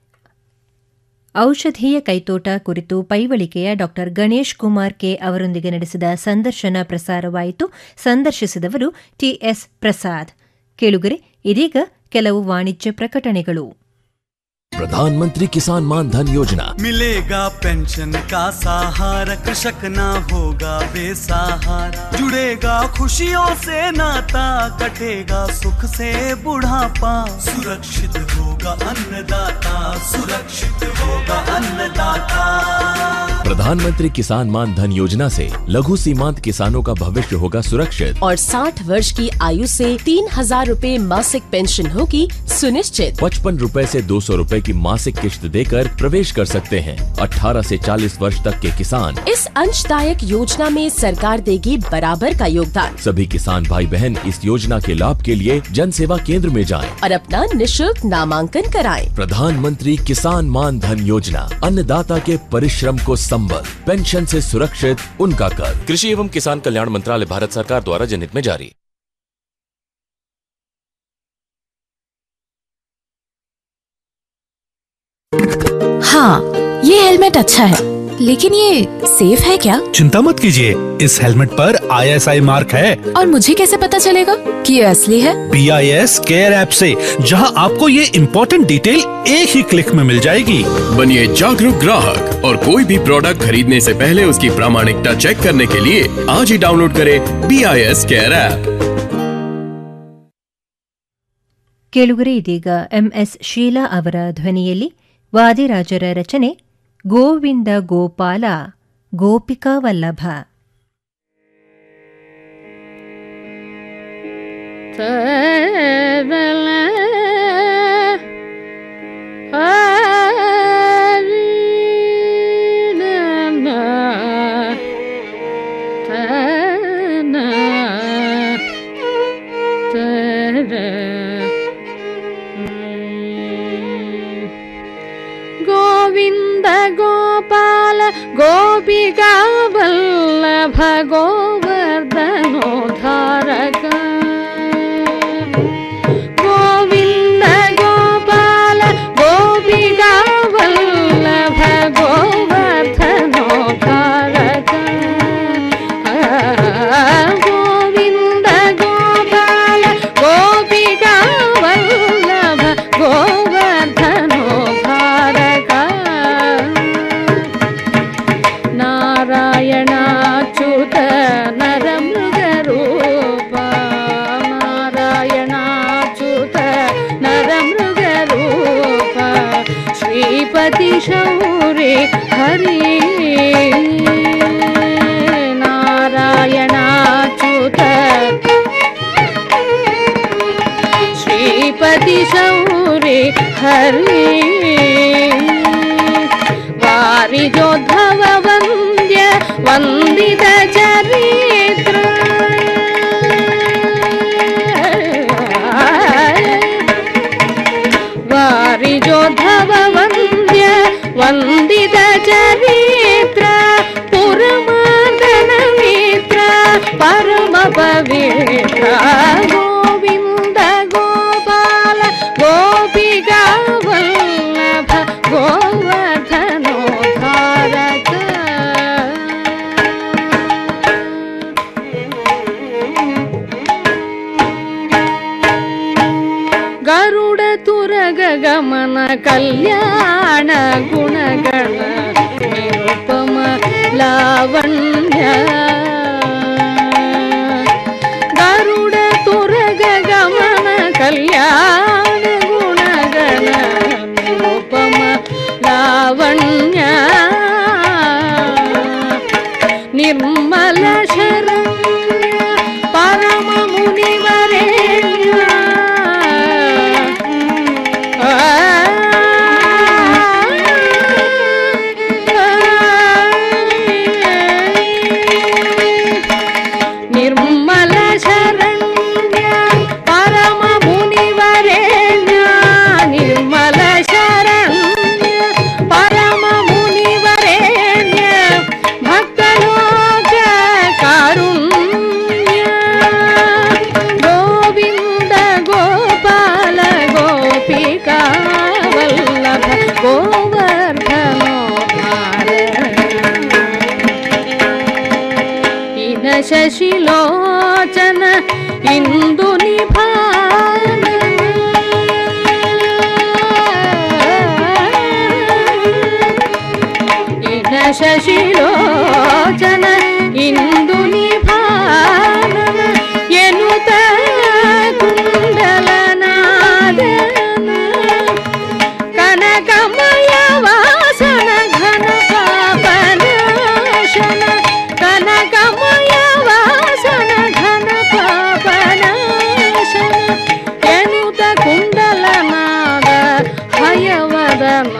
ಔಷಧೀಯ ಕೈತೋಟ ಕುರಿತು ಪೈವಳಿಕೆಯ ಡಾಕ್ಟರ್ ಗಣೇಶ್ ಕುಮಾರ್ ಕೆ ಅವರೊಂದಿಗೆ ನಡೆಸಿದ ಸಂದರ್ಶನ ಪ್ರಸಾರವಾಯಿತು ಸಂದರ್ಶಿಸಿದವರು ಟಿಎಸ್ ಪ್ರಸಾದ್ ಕೇಳುಗರೆ ಇದೀಗ ಕೆಲವು ವಾಣಿಜ್ಯ ಪ್ರಕಟಣೆಗಳು प्रधानमंत्री किसान मान धन योजना मिलेगा पेंशन का सहारा कृषक ना होगा बेसहारा जुड़ेगा खुशियों से नाता कटेगा सुख से बुढ़ापा सुरक्षित होगा अन्नदाता सुरक्षित होगा अन्नदाता प्रधानमंत्री किसान मान धन योजना से लघु सीमांत किसानों का भविष्य होगा सुरक्षित और 60 वर्ष की आयु से तीन हजार रूपए मासिक पेंशन होगी सुनिश्चित पचपन रूपए से दो सौ रूपए की मासिक किश्त देकर प्रवेश कर सकते हैं 18 से 40 वर्ष तक के किसान इस अंशदायक योजना में सरकार देगी बराबर का योगदान सभी किसान भाई बहन इस योजना के लाभ के लिए जन सेवा केंद्र में जाएं। और अपना निशुल्क नामांकन कराएं। प्रधानमंत्री किसान मान धन योजना अन्नदाता के परिश्रम को संबल पेंशन से सुरक्षित उनका कर कृषि एवं किसान कल्याण मंत्रालय भारत सरकार द्वारा जनहित में जारी हाँ ये हेलमेट अच्छा है लेकिन ये सेफ है क्या चिंता मत कीजिए इस हेलमेट पर आईएसआई मार्क है और मुझे कैसे पता चलेगा कि ये असली है B I S care app से जहां आपको ये इम्पोर्टेंट डिटेल एक ही क्लिक में मिल जाएगी बनिए जागरूक ग्राहक और कोई भी प्रोडक्ट खरीदने से पहले उसकी प्रामाणिकता चेक करने के लिए आज ही डाउनलोड करें B I S care app ಕೇಳುಗರೆ ಇದೀಗ ಎಂಎಸ್ ಶೀಲಾ ಅವರ ಧ್ವನಿಯಲ್ಲಿ ವಾದಿರಾಜರ ರಚನೆ ಗೋವಿಂದ ಗೋಪಾಲ ಗೋಪಿಕಾ ವಲ್ಲಭ ಗೋವಿಂದ ಗೋಪಾಲ ಗೋಪಿಕಾ ವಲ್ಲಭ ಗೋವರ್ಧನೋದ್ಧಾರಕ ಗೋವಿಂದ ಗೋಪಾಲ ಗೋಪಿಕಾ ವಲ್ಲಭ ಗೋವರ್ಧನೋದ್ಧಾರಕ ಗೋವಿಂದ ಗೋಪಾಲ ಗೋಪಿಕಾ ವಲ್ಲಭ ಗೋವರ್ಧನೋದ್ಧಾರಕ ನಾರಾಯಣಾಚ್ಯುತ ನರಮೃಗರೂಪ ನಾರಾಯಣಾಚ್ಯುತ ನರಮೃಗರೂಪ ಶ್ರೀಪತಿ ಶೌರಿ ಹರಿ ನಾರಾಯಣಾಚ್ಯುತ ಶ್ರೀಪತಿ ಶೌರಿ ಹರಿ ವಾರಿಜೋದ್ಧವ ವಂದ್ಯ ವಂದಿತ ಚರಿತ್ರ ವಾರಿಜೋದ್ಧವ ವಂದ್ಯ ವಂದಿತ ಚರಿತ್ರ ಪುರಮಾದನ ಮಿತ್ರ ಪರಮ ಪವಿತ್ರ ಗೋವಿಂದ ಗೋಪಾಲ ಗೋಪಿಕಾ ವಲ್ಲಭ ಗೋವರ್ಧನೋದ್ಧಾರಕ ಗರುಡ ತುರಗ ಗಮನ ಕಲ್ಯಾಣ ಗುಣಗಳ ನಿರುಪಮ ಲಾವಣ್ಯ ಗರುಡ ತುರಗ ಗಮನ ಕಲ್ಯಾಣ ಗುಣಗಳ ನಿರುಪಮ ಲಾವಣ್ಯ ನಿರ್ಮಲ ಶರಣ್ಯ ಪರಮ ಮುನಿವರೇಣ್ಯ ನಿರ್ಮಲ ಶರಣ್ಯ ಪರಮ ಮುನಿವರೇಣ್ಯ ನಿರ್ಮಲ ಶರಣ್ಯ ಪರಮ ಮುನಿವರೇಣ್ಯ ಭಕ್ತಲೋಕ ಕಾರುಣ್ಯ ಗೋವಿಂದ ಗೋಪಾಲ ಗೋಪಿಕಾ ವಲ್ಲಭ ಗೋವರ್ಧನೋ ಇನ ಶಶಿಲೋಚನ ಇಂದು ನಿಭಾನ ಶಶಿಲೋಚನ ಇಂದು ನಿಭಾನನ ಎನ್ನುತ್ತ ಕುಂಡಲನಾದನ ಕನಕಮಯ ವಾಸನ ಘನ ಪಾಪನಾಶನ ಕನಕಮಯ ವಾಸನ ಘನ ಪಾಪನಾಶನ ಎನ್ನುತ್ತ ಕುಂಡಲನಾದ ಭಯವದನ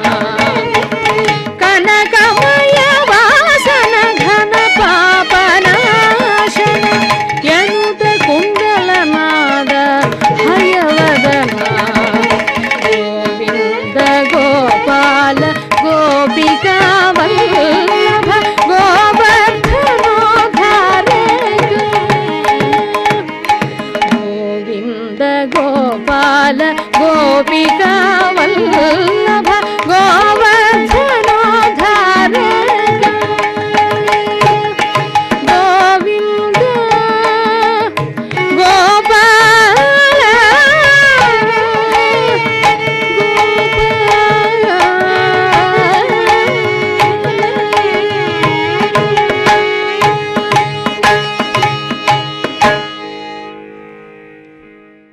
ಕನಕಮಯ ವಾಸನ ಘನ ಪಾಪನಾಶನ ಎನ್ನುತ್ತ ಕುಂಡಲನಾದ ಭಯವದನ ಗೋವಿಂದ ಗೋಪಾಲ ಗೋಪಿಕಾ ವಲ್ಲಭ ಗೋವರ್ಧನೋದ್ಧಾರಕ ಗೋವಿಂದ ಗೋಪಾಲ ಗೋಪಿಕಾ ವಲ್ಲಭ